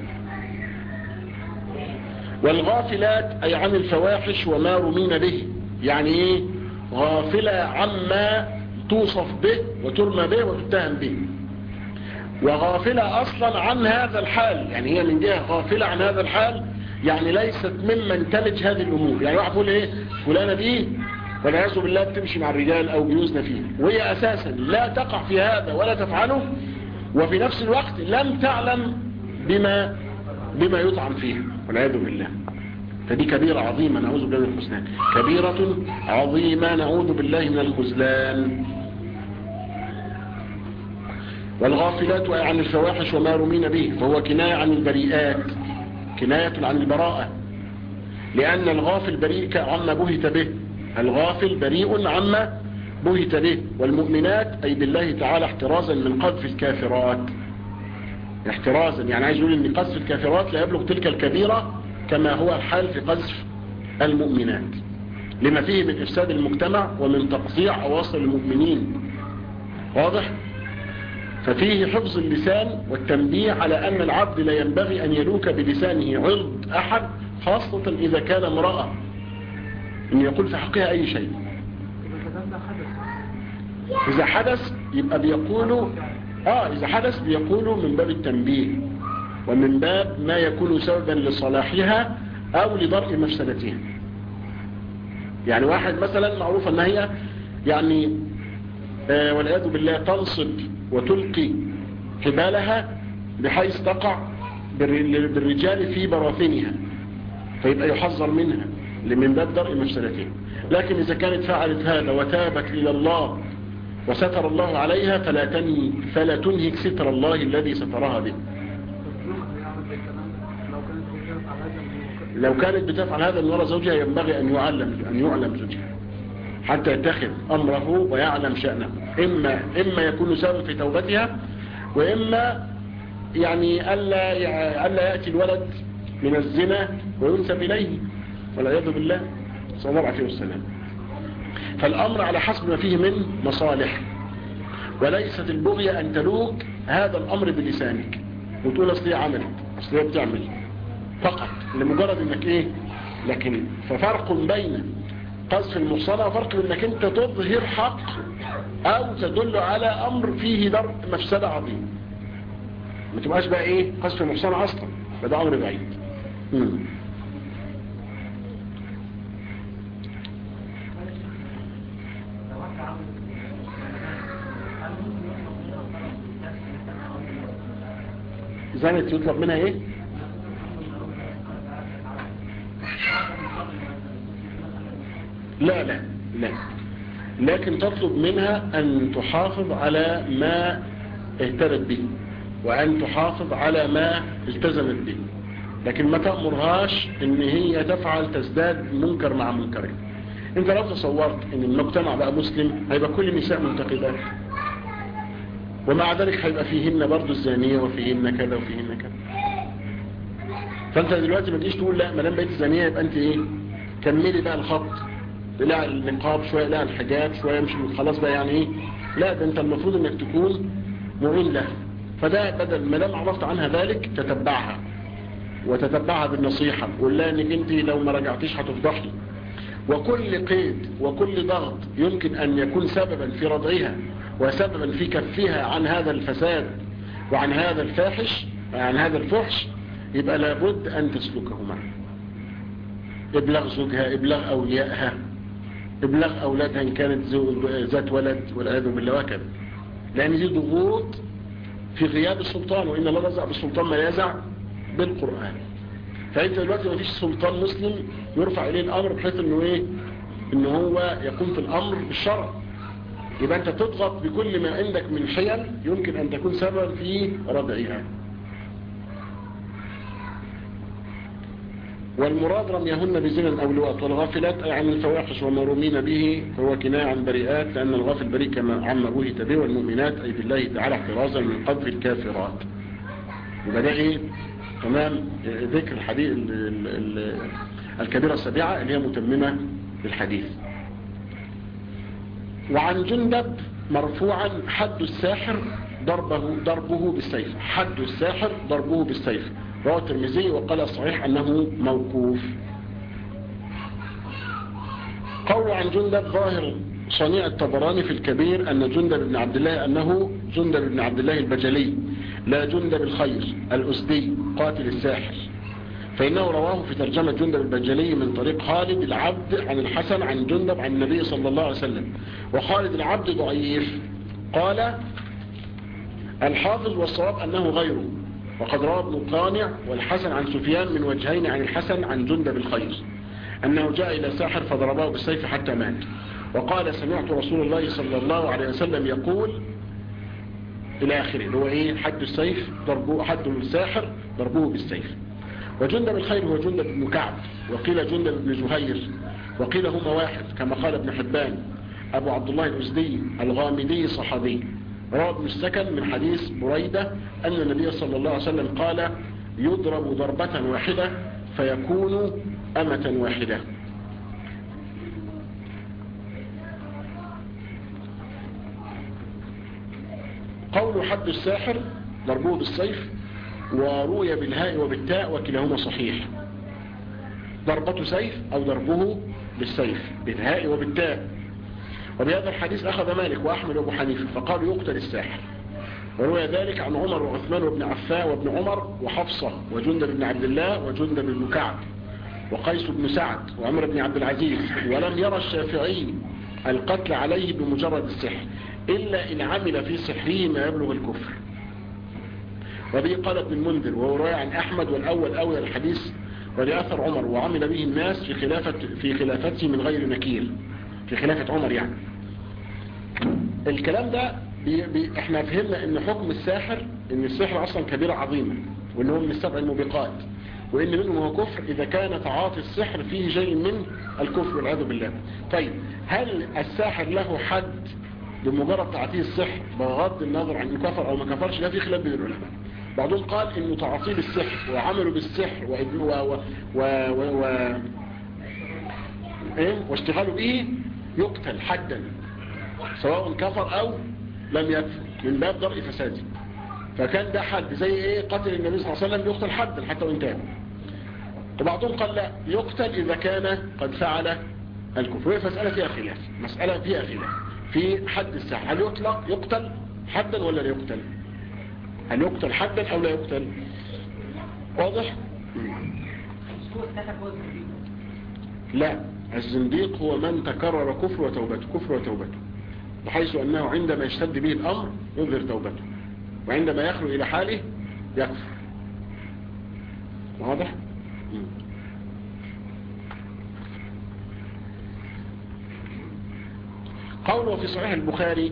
والغافلات أي عن الفواحش وما رمين به يعني ايه غافلة عما توصف به وترمى به وتتهم به وغافلة أصلا عن هذا الحال يعني هي من جهة غافلة عن هذا الحال يعني ليست ممن تلج هذه الأمور يعني واحد يقول إيه فلانة دي والعياذ بالله بتمشي مع الرجال أو بيوزن فيه وهي أساسا لا تقع في هذا ولا تفعله وفي نفس الوقت لم تعلم بما بما يطعم فيه والعياذ بالله فدي كبيرة عظيمة نعوذ بالله من الخزلان كبيرة عظيمة نعوذ بالله من الخزلان والغافلات عن الفواحش وما رمين به فهو كناية عن البريئات كناية عن البراءة لأن الغافل بريء عما بهت به الغافل بريء عما بهت به والمؤمنات أي بالله تعالى احترازا من قذف الكافرات احترازا يعني عايز يقول ان قذف الكافرات لا يبلغ تلك الكبيرة كما هو الحال في قذف المؤمنات لما فيه من إفساد المجتمع ومن تقطيع أواصر المؤمنين واضح؟ ففيه حفظ اللسان والتنبيه على أن العبد لا ينبغي أن يلوك بلسانه عرض أحد خاصة إذا كان امرأة أن يقول في حقها أي شيء إذا حدث يبقى بيقولوا آه إذا حدث بيقولوا من باب التنبيه ومن باب ما يكون سببا لصلاحها أو لضرء مفسدتها يعني واحد مثلا معروف أن هي يعني آه والعياذ بالله تنصب وتلقي حبالها بحيث تقع بالرجال في براثنها فيبقى يحذر منها من باب درء مفسدتها لكن إذا كانت فعلت هذا وتابت إلى الله وستر الله عليها فلا, تنهي فلا تنهك ستر الله الذي سترها به لو كانت بتفعل هذا من وراء زوجها ينبغي أن يعلم, أن يعلم زوجها حتى يتخذ أمره ويعلم شأنه إما, إما يكون سبب في توبتها وإما يعني ألا, ألا يأتي الولد من الزنا وينسب إليه والعياذ بالله صلى الله عليه وسلم فالأمر على حسب ما فيه من مصالح وليست البغية أن تلوك هذا الأمر بلسانك وتقول أصل هي عملت أصل هي بتعمل فقط لمجرد أنك إيه لكن ففرق بين قذف المحصنة وفرق بين أنك أنت تظهر حق أو تدل على أمر فيه درء مفسدة عظيمة ما تبقاش بقى إيه قذف المحصنة أصلا فده أمر بعيد مم. زانت يطلب منها ايه لا لا لا لكن تطلب منها ان تحافظ على ما اهتدت به وان تحافظ على ما التزمت به لكن ما تأمرهاش ان هي تفعل تزداد منكر مع منكرين انت لو تصورت ان المجتمع بقى مسلم هيبقى كل النساء منتقدات ومع ذلك هيبقى فيهن برضو الزانية وفيهن كذا وفيهن كذا فانت دلوقتي ما تجيش تقول لا ما دام بقيت الزانية يبقى انت ايه كملي بقى الخط لا النقاب شوية لا الحجاب شوية مش خلاص بقى يعني ايه لا ده انت المفروض انك تكون معين له فده بدل ما دام عرفت عنها ذلك تتبعها وتتبعها بالنصيحة قول لها انك انت لو ما رجعتيش هتفضحي وكل قيد وكل ضغط يمكن ان يكون سببا في رضعها وسببا في كفها عن هذا الفساد وعن هذا الفاحش عن هذا الفحش يبقى لابد أن تسلكه معه ابلغ زوجها ابلغ أوليائها ابلغ أولادها إن كانت ذات ولد والعياذ بالله وكذا لأن دي ضغوط في غياب السلطان وإن الله رزق بالسلطان ما يزع بالقرآن فأنت دلوقتي ما فيش سلطان مسلم يرفع إليه الأمر بحيث أنه إيه إنه هو يقوم في الأمر بالشرع يبقى أنت تضغط بكل ما عندك من حيل يمكن أن تكون سبب في ردعها والمراد رميهن بزنا أو لواط والغافلات أي عن الفواحش ومرومين به فهو كناية عن بريئات لأن الغافل بريء كما عما روهت به والمؤمنات أي بالله تعالى احترازا من قذف الكافرات يبقى ده إيه تمام ذكر الحديث ال ال ال الكبيرة السابعة اللي هي متممة للحديث وعن جندب مرفوعا حد الساحر ضربه ضربه بالسيف حد الساحر ضربه بالسيف رواه الترمذي وقال صحيح أنه موقوف قول عن جندب ظاهر صنيع الطبراني في الكبير أن جندب بن عبد الله أنه جندب بن عبد الله البجلي لا جندب الخير الأسدي قاتل الساحر فإنه رواه في ترجمة جندب البجلي من طريق خالد العبد عن الحسن عن جندب عن النبي صلى الله عليه وسلم وخالد العبد ضعيف قال الحافظ والصواب أنه غيره وقد روى ابن قانع والحسن عن سفيان من وجهين عن الحسن عن جندب الخير أنه جاء إلى ساحر فضربه بالسيف حتى مات وقال سمعت رسول الله صلى الله عليه وسلم يقول إلى آخره هو إيه حد السيف ضربوه حد الساحر ضربوه بالسيف وجندب الخير هو جندب بن كعب وقيل جندب بن زهير وقيل هما واحد كما قال ابن حبان أبو عبد الله الأزدي الغامدي صحابي روى ابن السكن من حديث بريدة أن النبي صلى الله عليه وسلم قال يضرب ضربة واحدة فيكون أمة واحدة قول حد الساحر ضربوه بالسيف وروي بالهاء وبالتاء وكلاهما صحيح ضربة سيف أو ضربه بالسيف بالهاء وبالتاء وبهذا الحديث أخذ مالك وأحمد وابو حنيفة فقالوا يقتل الساحر وروي ذلك عن عمر وعثمان وابن عفان وابن عمر وحفصة وجندب بن عبد الله وجندب بن كعب وقيس بن سعد وعمر بن عبد العزيز ولم يرى الشافعي القتل عليه بمجرد السحر إلا إن عمل في سحره ما يبلغ الكفر وبه قال ابن المنذر وهو رواية عن أحمد والأول أول الحديث ولأثر عمر وعمل به الناس في خلافة في خلافته من غير نكير في خلافة عمر يعني الكلام ده بي بي احنا فهمنا ان حكم الساحر ان السحر اصلا كبيرة عظيمة وان هو من السبع الموبقات وان منهم هو كفر اذا كان تعاطي السحر فيه شيء من الكفر والعياذ بالله طيب هل الساحر له حد بمجرد تعاطيه السحر بغض النظر عن كفر او ما كفرش ده في خلاف بين العلماء بعضهم قال انه تعاطيه بالسحر وعمله بالسحر و, و, و, و, و إيه؟ واشتغاله به يقتل حدا سواء كفر أو لم يكفر من باب درء فساده فكان ده حد زي ايه قتل النبي صلى الله عليه وسلم يقتل حدا حتى وان تاب وبعضهم قال لا يقتل إذا كان قد فعل الكفر وهي مسألة فيها خلاف مسألة فيها خلاف في حد الساحة هل يطلق يقتل حدا ولا لا يقتل هل يقتل حدا أو لا يقتل واضح مش هو السحر هو الزنديق لا الزنديق هو من تكرر كفر وتوبته كفر وتوبته بحيث أنه عندما يشتد به الأمر يظهر توبته وعندما يخلو إلى حاله يكفر واضح قوله في صحيح البخاري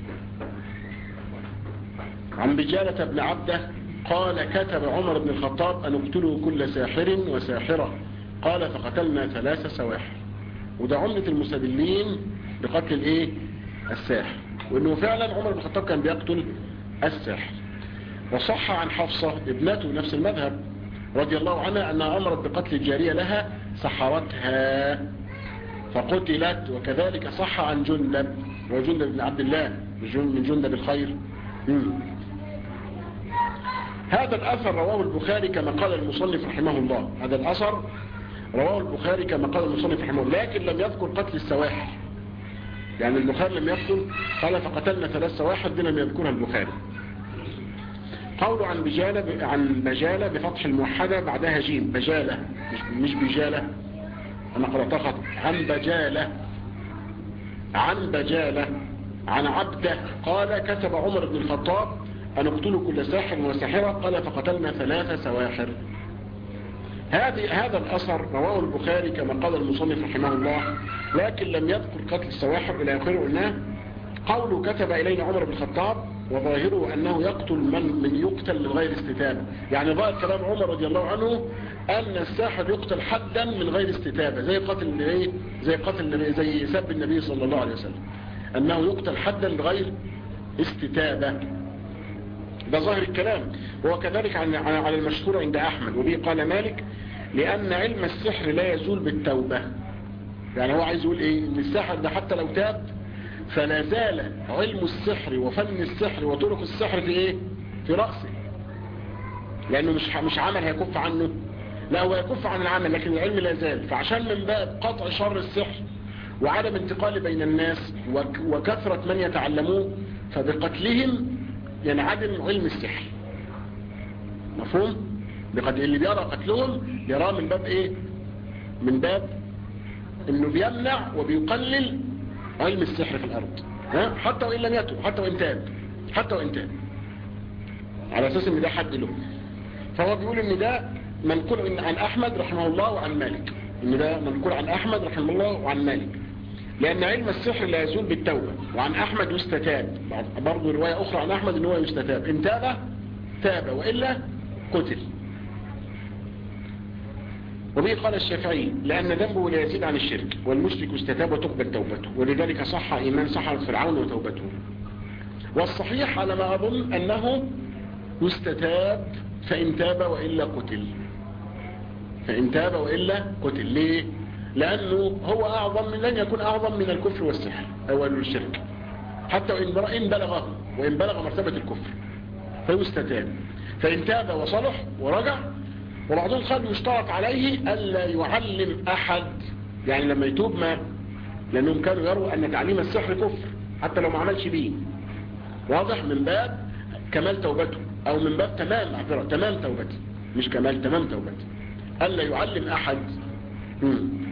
عن بجالة بن عبده قال كتب عمر بن الخطاب أن اقتلوا كل ساحر وساحرة قال فقتلنا ثلاث سواحر وده عملة المستدلين بقتل الايه الساحر وانه فعلا عمر بن الخطاب كان بيقتل الساحر وصح عن حفصة ابنته نفس المذهب رضي الله عنها أنها أمرت بقتل الجارية لها سحرتها فقتلت وكذلك صح عن جندب وجندب بن عبد الله من جندب الخير مم. هذا الأثر رواه البخاري كما قال المصنف رحمه الله هذا الأثر رواه البخاري كما قال المصنف رحمه الله لكن لم يذكر قتل السواحل يعني البخاري لم يقتل قال فقتلنا ثلاث سواحل دي لم يذكرها البخاري قول عن بجالة عن بجالة بفتح الموحدة بعدها جيم بجالة مش, مش بجالة أنا قرأتها خطأ عن بجالة عن بجالة عن عبده قال كتب عمر بن الخطاب أن اقتلوا كل ساحر وساحرة قال فقتلنا ثلاث سواحر هذه هذا الأثر رواه البخاري كما قال المصنف رحمه الله لكن لم يذكر قتل السواحر إلى آخره قلناه قوله كتب إلينا عمر بن الخطاب وظاهره أنه يقتل من, من يقتل من غير استتابة يعني ظاهر كلام عمر رضي الله عنه أن الساحر يقتل حدا من غير استتابة زي قتل النبي زي قتل النبي زي سب النبي صلى الله عليه وسلم أنه يقتل حدا بغير استتابة ده ظاهر الكلام وهو كذلك على المشهور عند أحمد وبه قال مالك لأن علم السحر لا يزول بالتوبة يعني هو عايز يقول إيه إن الساحر ده حتى لو تاب فلا زال علم السحر وفن السحر وطرق السحر في ايه في رأسه لانه مش مش عمل هيكف عنه لا هو يكف عن العمل لكن العلم لا زال فعشان من باب قطع شر السحر وعدم انتقال بين الناس وكثرة من يتعلموه فبقتلهم ينعدم علم السحر مفهوم بقد اللي بيرى قتلهم يراه من باب ايه من باب انه بيمنع وبيقلل علم السحر في الأرض ها؟ حتى وإن لم يتب حتى وإن تاب حتى وإن تاب على أساس إن ده حد له فهو بيقول إن ده منقول عن أحمد رحمه الله وعن مالك إن ده منقول عن أحمد رحمه الله وعن مالك لأن علم السحر لا يزول بالتوبة وعن أحمد يستتاب برضو رواية أخرى عن أحمد إن هو يستتاب إن تاب تاب وإلا قتل وبه قال الشافعي لأن ذنبه لا يزيد عن الشرك والمشرك استتاب وتقبل توبته ولذلك صح إيمان سحرة فرعون وتوبته والصحيح على ما أظن أنه يستتاب فإن تاب وإلا قتل فإن تاب وإلا قتل ليه؟ لأنه هو أعظم من لن يكون أعظم من الكفر والسحر أو الشرك حتى وإن بلغه وإن بلغ مرتبة الكفر فيستتاب فإن تاب وصلح ورجع وبعضهم قال يشترط عليه ألا يعلم أحد يعني لما يتوب ما لأنهم كانوا يروا أن تعليم السحر كفر حتى لو ما عملش بيه واضح من باب كمال توبته أو من باب تمام معذرة تمام توبته مش كمال تمام توبته ألا يعلم أحد مم.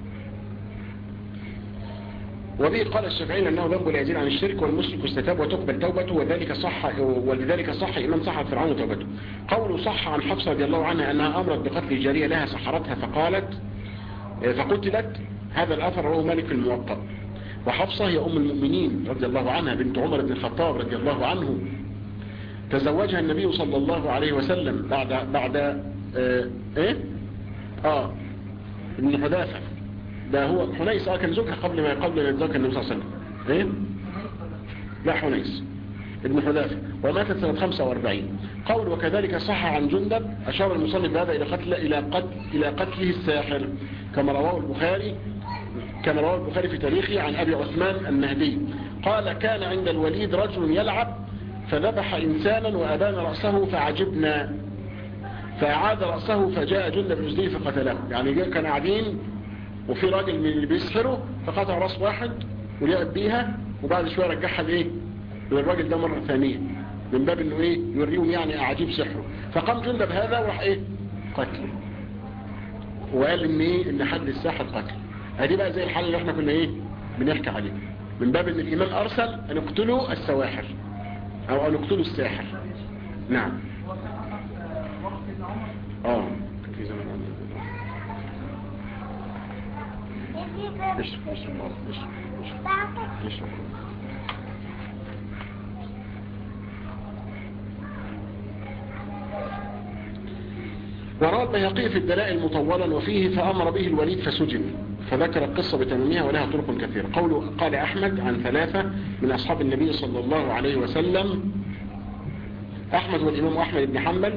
وبه قال الشافعي أنه ذنب لا يزيد عن الشرك والمشرك استتاب وتقبل توبته وذلك صح ولذلك صح إمام صح فرعون توبته قوله صح عن حفصة رضي الله عنها أنها أمرت بقتل الجارية لها سحرتها فقالت فقتلت هذا الأثر رواه مالك في الموطأ وحفصة هي أم المؤمنين رضي الله عنها بنت عمر بن الخطاب رضي الله عنه تزوجها النبي صلى الله عليه وسلم بعد بعد آه ايه اه ابن حذافه ده هو حنيس اه كان زوجها قبل ما قبل ما يتزوج النبي صلى الله عليه وسلم ايه لا حنيس ابن حذافه وماتت سنة 45 قول وكذلك صح عن جندب أشار المصنف هذا إلى قتل إلى قتل إلى قتله الساحر كما رواه البخاري كما رواه البخاري في تاريخه عن أبي عثمان النهدي قال كان عند الوليد رجل يلعب فذبح إنسانا وأبان رأسه فعجبنا فأعاد رأسه فجاء جند بن جدي فقتله يعني جاء كان قاعدين وفي راجل من اللي بيسحره فقطع راس واحد ولعب بيها وبعد شوية رجعها لإيه للراجل ده مرة ثانية من باب انه ايه يوريهم يعني اعجيب سحره فقام جندب هذا وراح ايه قتله وقال ان ايه ان حد الساحر قتل ادي بقى زي الحل اللي احنا كنا ايه بنحكي عليه من باب ان الامام ارسل ان اقتلوا السواحر او ان اقتلوا الساحر نعم اه في زمن عمر اشرب اشرب اشرب اشرب اشرب وروى البيهقي في الدلائل مطولا وفيه فأمر به الوليد فسجن فذكر القصة بتمامها ولها طرق كثيرة قوله قال أحمد عن ثلاثة من أصحاب النبي صلى الله عليه وسلم أحمد والإمام أحمد بن حنبل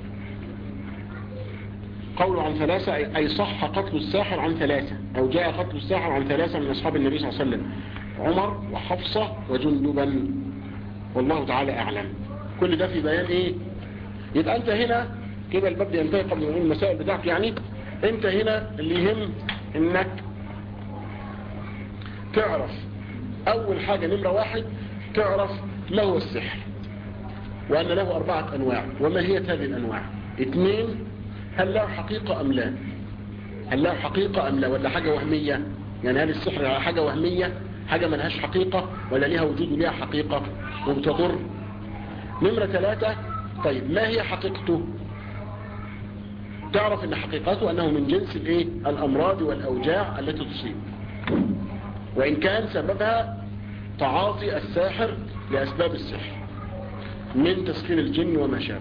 قوله عن ثلاثة أي صح قتل الساحر عن ثلاثة أو جاء قتل الساحر عن ثلاثة من أصحاب النبي صلى الله عليه وسلم عمر وحفصة وجندبا والله تعالى أعلم كل ده في بيان إيه يبقى أنت هنا كده الباب ينتهي قبل ما نقول المسائل بتاعك يعني أنت هنا اللي يهم إنك تعرف أول حاجة نمرة واحد تعرف ما هو السحر وأن له أربعة أنواع وما هي هذه الأنواع اثنين هل له حقيقة أم لا هل له حقيقة أم لا ولا حاجة وهمية يعني هل السحر حاجة وهمية حاجة ملهاش حقيقة ولا ليها وجود وليها حقيقة وبتضر نمرة ثلاثة طيب ما هي حقيقته تعرف ان حقيقته انه من جنس الايه الامراض والاوجاع التي تصيب وان كان سببها تعاطي الساحر لاسباب السحر من تسخير الجن وما شابه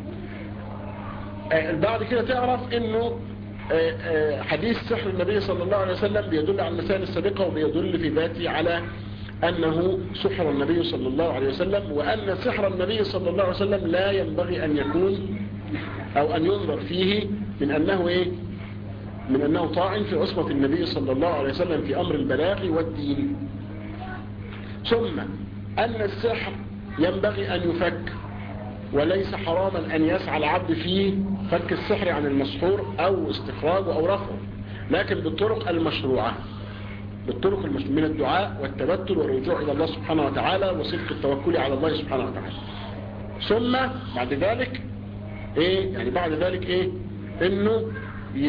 بعد كده تعرف انه حديث سحر النبي صلى الله عليه وسلم بيدل على المسائل السابقة وبيدل في ذاته على أنه سحر النبي صلى الله عليه وسلم وأن سحر النبي صلى الله عليه وسلم لا ينبغي أن يكون أو أن ينظر فيه من أنه إيه من أنه طاعن في عصمة النبي صلى الله عليه وسلم في أمر البلاغ والدين ثم أن السحر ينبغي أن يفك وليس حراما أن يسعى العبد فيه فك السحر عن المسحور أو استخراجه أو رفعه لكن بالطرق المشروعة بالطرق المشروعة من الدعاء والتبتل والرجوع إلى الله سبحانه وتعالى وصدق التوكل على الله سبحانه وتعالى ثم بعد ذلك ايه يعني بعد ذلك ايه انه ي...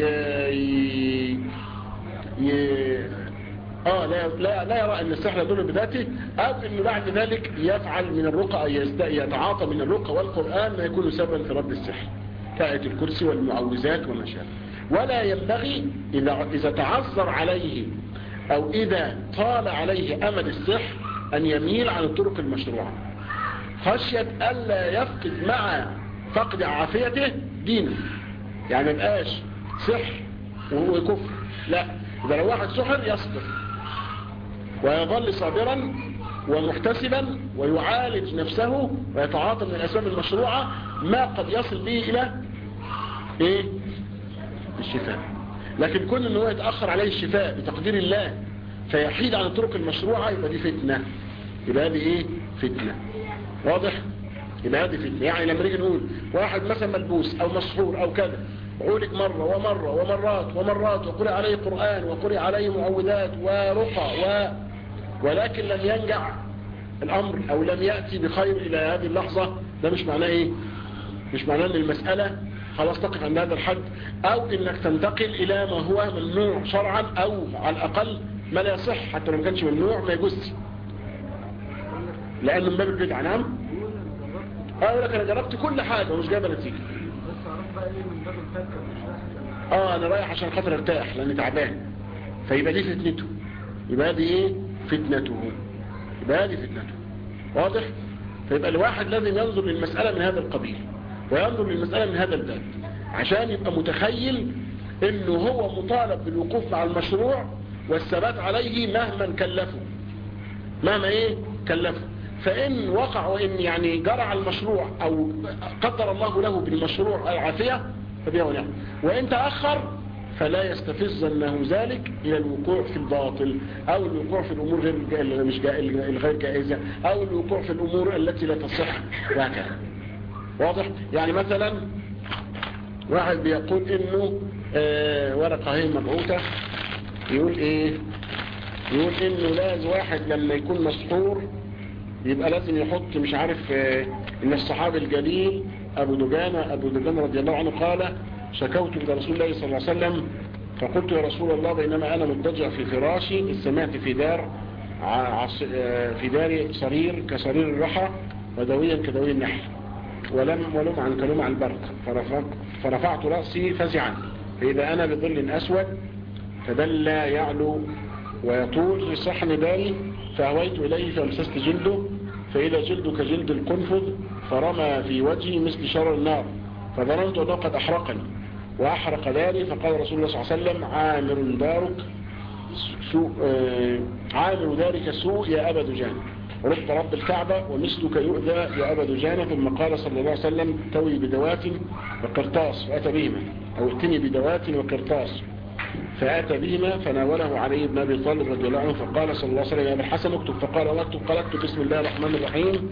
ي... اه لا, لا, لا يرى ان السحر يدل بذاته او انه بعد ذلك يفعل من الرقى او يتعاطى من الرقى والقرآن ما يكون سببا في رد السحر كآية الكرسي والمعوذات وما شابه ولا ينبغي إذا, إذا تعذر عليه او اذا طال عليه امد السحر ان يميل عن الطرق المشروعة خشية الا يفقد مع فقد عافيته دينه يعني مبقاش سحر وكفر لا إذا لو واحد سحر يصبر ويظل صابرا ومحتسبا ويعالج نفسه ويتعاطى من الأسباب المشروعة ما قد يصل به إلى إيه؟ الشفاء لكن كل أنه يتأخر عليه الشفاء بتقدير الله فيحيد عن الطرق المشروعة يبقى دي فتنة يبقى دي إيه؟ فتنة واضح؟ يبقى هذه فتنة يعني لما نيجي نقول واحد مثلا ملبوس أو مسحور أو كذا عولج مرة ومرة ومرات ومرات وقرئ عليه قرآن وقرئ عليه معوذات ورقى و... ولكن لم ينجع الأمر أو لم يأتي بخير إلى هذه اللحظة ده مش معناه إيه مش معناه أن المسألة خلاص تقف عند هذا الحد أو إنك تنتقل إلى ما هو ممنوع شرعا أو على الأقل ما لا يصح حتى لو ما كانش ممنوع ما يجوز لأنه من باب البدع نعم أقول لك أنا جربت كل حاجة ومش جايبة نتيجة اه انا رايح عشان خاطر ارتاح لاني تعبان فيبقى دي فتنته يبقى دي ايه فتنته يبقى دي فتنته واضح فيبقى الواحد لازم ينظر للمسألة من هذا القبيل وينظر للمسألة من هذا الباب عشان يبقى متخيل انه هو مطالب بالوقوف مع المشروع والثبات عليه مهما كلفه مهما ايه كلفه فإن وقع وإن يعني جرى على المشروع أو قدر الله له بالمشروع العافية فبيه ونعم وإن تأخر فلا يستفزنه ذلك إلى الوقوع في الباطل أو الوقوع في الأمور غير اللي مش جا- الغير جائزة أو الوقوع في الأمور التي لا تصح وهكذا واضح يعني مثلا واحد بيقول انه آه ورقة هي مبعوثة يقول ايه يقول انه لازم واحد لما يكون مسحور يبقى لازم يحط مش عارف آه ان الصحابي الجليل ابو دجانة ابو دجانة رضي الله عنه قال شكوت الى رسول الله صلى الله عليه وسلم فقلت يا رسول الله بينما انا مضطجع في فراشي إذ سمعت في دار ع- عص- آه، في داري صرير كصرير الرحى ودويا كدوي النحل ولم ولم عن كلمة عن البرق فرفع فرفعت رأسي فزعا فإذا أنا بظل أسود فدل يعلو ويطول في صحن بالي فأويت إليه فامسست جلده فإذا جلده كجلد القنفذ فرمى في وجهي مثل شرر النار فظننت أنه قد أحرقني وأحرق داري فقال رسول الله صلى الله عليه وسلم عامر دارك سوء آه، عامل ذلك سوء يا أبا دجان رب رب الكعبة ومثلك يؤذى يا أبا دجان ثم قال صلى الله عليه وسلم توي بدوات وقرطاس فأتى بهما أو ائتني بدوات وقرطاس فأتى بهما فناوله علي بن أبي طالب رضي الله عنه فقال صلى الله عليه وسلم يا أبا الحسن اكتب فقال واكتب قال اكتب بسم الله الرحمن الرحيم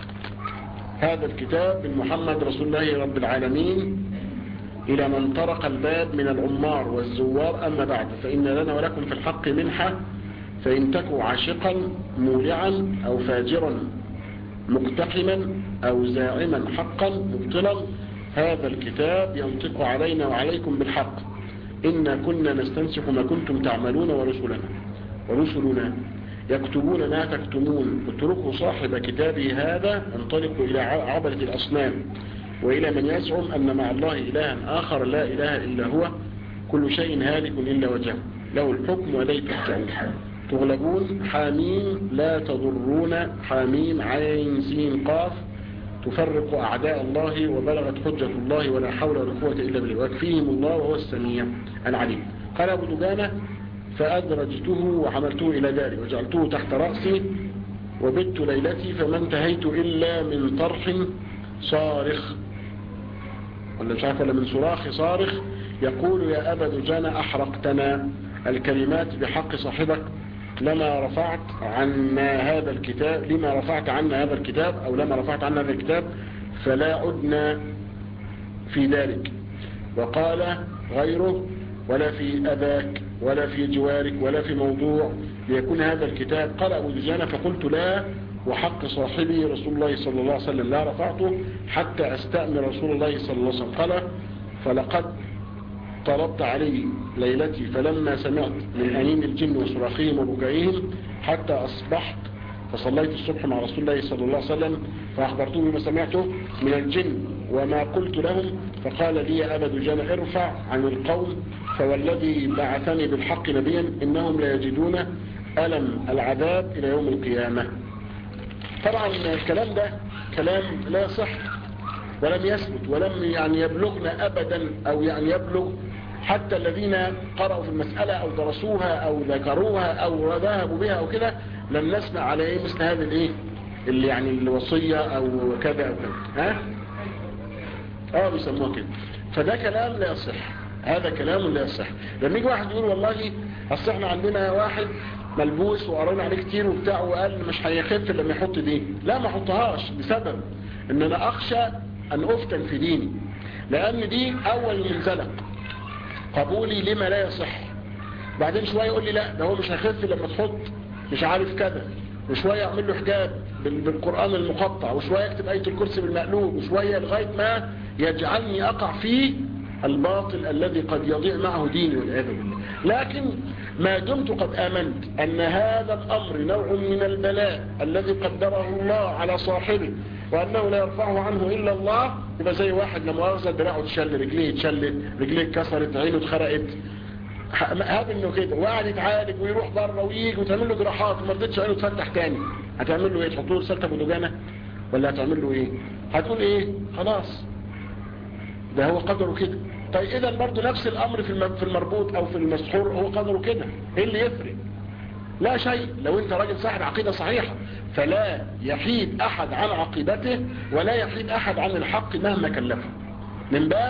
هذا الكتاب من محمد رسول الله رب العالمين إلى من طرق الباب من العمار والزوار أما بعد فإن لنا ولكم في الحق منحة فإن تكوا عاشقا مولعا أو فاجرا مقتحما أو زاعما حقا مبطلا هذا الكتاب ينطق علينا وعليكم بالحق إنا كنا نستنسخ ما كنتم تعملون ورسلنا ورسلنا يكتبون ما تكتمون اتركوا صاحب كتابه هذا انطلقوا إلى عبدة الأصنام وإلى من يزعم أن مع الله إلها آخر لا إله إلا هو كل شيء هالك إلا وجهه له الحكم وليه ترجعون تغلبون حاميم لا تضرون حاميم عين سين قاف تفرق أعداء الله وبلغت حجة الله ولا حول ولا قوة إلا بالله ويكفيهم الله وهو السميع العليم قال أبو دجانة فأدرجته وحملته إلى داري وجعلته تحت رأسي وبت ليلتي فما انتهيت إلا من طرح صارخ ولا مش عارف ولا من صراخ صارخ يقول يا أبا دجانة أحرقتنا الكلمات بحق صاحبك لما رفعت عنا هذا الكتاب لما رفعت عنا هذا الكتاب أو لما رفعت عنا هذا الكتاب فلا عدنا في ذلك وقال غيره ولا في أباك ولا في جوارك ولا في موضوع ليكون هذا الكتاب قال أبو دجانة فقلت لا وحق صاحبي رسول الله صلى الله عليه وسلم لا رفعته حتى أستأمر رسول الله صلى الله عليه وسلم قال فلقد طلبت علي ليلتي فلما سمعت من أنين الجن وصراخهم وبكائهم حتى أصبحت فصليت الصبح مع رسول الله صلى الله عليه وسلم فأخبرته بما سمعته من الجن وما قلت لهم فقال لي يا أبا دجان ارفع عن القوم فوالذي بعثني بالحق نبيا إنهم لا يجدون ألم العذاب إلى يوم القيامة طبعا الكلام ده كلام لا صح ولم يثبت ولم يعني يبلغنا أبدا أو يعني يبلغ حتى الذين قرأوا في المسألة أو درسوها أو ذكروها أو ذهبوا بها أو كده لم نسمع على إيه مثل هذه الإيه اللي يعني الوصية أو كذا أو كذا ها اه بيسموها كده فده كلام لا يصح هذا كلام لا يصح لما يجي واحد يقول والله اصل احنا عندنا واحد ملبوس وقرينا عليه كتير وبتاع وقال مش هيخف لما يحط دي لا ما احطهاش لسبب ان انا اخشى ان افتن في ديني لان دي اول منزلق قبولي لما لا يصح بعدين شوية يقول لي لا ده هو مش هيخف لما تحط مش عارف كذا وشوية يعمل له حجاب بالقرآن المقطع وشوية يكتب آية الكرسي بالمقلوب وشوية لغاية ما يجعلني أقع في الباطل الذي قد يضيع معه ديني والعياذ بالله لكن ما دمت قد آمنت أن هذا الأمر نوع من البلاء الذي قدره الله على صاحبه وأنه لا يرفعه عنه إلا الله يبقى زي واحد لما أرزل دراعه تشل رجليه تشلت رجليه اتكسرت عينه اتخرقت هذا انه كده وقعد يتعالج ويروح بره ويجي وتعمل له جراحات وما رضتش عينه تفتح تاني هتعمل له ايه تحط له رساله ابو دجانه ولا هتعمل له ايه هتقول ايه خلاص ده هو قدره كده طيب اذا برضه نفس الامر في في المربوط او في المسحور هو قدره كده ايه اللي يفرق لا شيء لو انت راجل صاحب عقيده صحيحه فلا يحيد احد عن عقيدته ولا يحيد احد عن الحق مهما كلفه من باب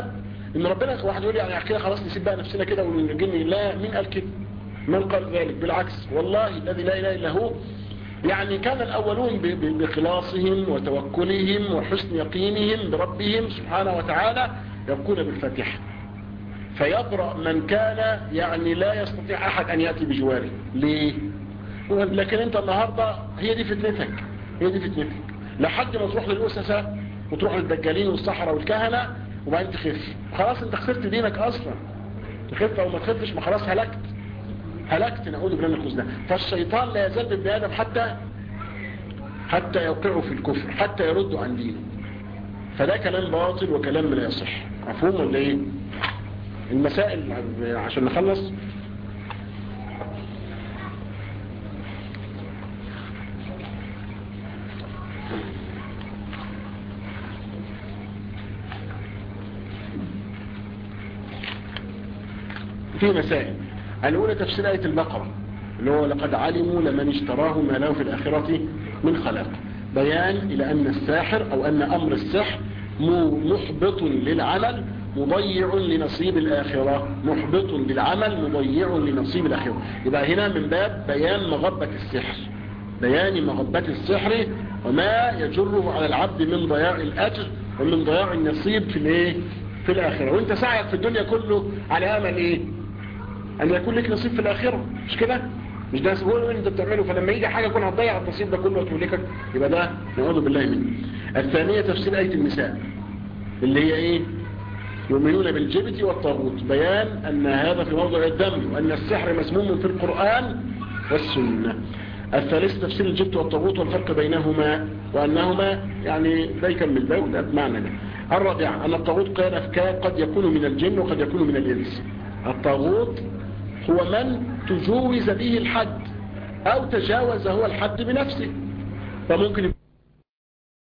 ان ربنا واحد يقول يعني كده خلاص نسيب بقى نفسنا كده ونجن لا مين قال كده من قال ذلك بالعكس والله الذي لا اله الا هو يعني كان الاولون ب- ب- بخلاصهم وتوكلهم وحسن يقينهم بربهم سبحانه وتعالى يبكون بالفاتحه فيبرأ من كان يعني لا يستطيع احد ان يأتي بجواره ليه لكن انت النهاردة هي دي فتنتك هي دي فتنتك لحد ما تروح للأسسة وتروح للدجالين والصحراء والكهنة وبعدين تخف خلاص انت خسرت دينك اصلا تخف او ما تخفش ما خلاص هلكت هلكت نقول بالله من ده فالشيطان لا يزال بابن ادم حتى حتى يوقعه في الكفر حتى يرده عن دينه فده كلام باطل وكلام لا يصح مفهوم ولا ايه المسائل عشان نخلص في مسائل الأولى تفسير آية البقرة اللي هو لقد علموا لمن اشتراه ما له في الآخرة من خلاق بيان إلى أن الساحر أو أن أمر السحر م- محبط للعمل مضيع لنصيب الآخرة محبط للعمل مضيع لنصيب الآخرة يبقى هنا من باب بيان مغبة السحر بيان مغبة السحر وما يجره على العبد من ضياع الأجر ومن ضياع النصيب في الايه في الآخرة وانت سعيك في الدنيا كله على أمل ايه ان يكون لك نصيب في الاخره مش كده مش ده هو اللي انت بتعمله فلما يجي حاجه يكون هتضيع النصيب ده كله وتملكك يبقى ده نعوذ بالله منه الثانيه تفسير ايه النساء اللي هي ايه يؤمنون بالجبت والطاغوت بيان ان هذا في موضع الدم وان السحر مسموم في القران والسنه الثالث تفسير الجبت والطاغوت والفرق بينهما وانهما يعني ده يكمل ده وده بمعنى ده الرابع ان الطاغوت قال قد يكون من الجن وقد يكون من الانس الطاغوت هو من تجوز به الحد او تجاوز هو الحد بنفسه فممكن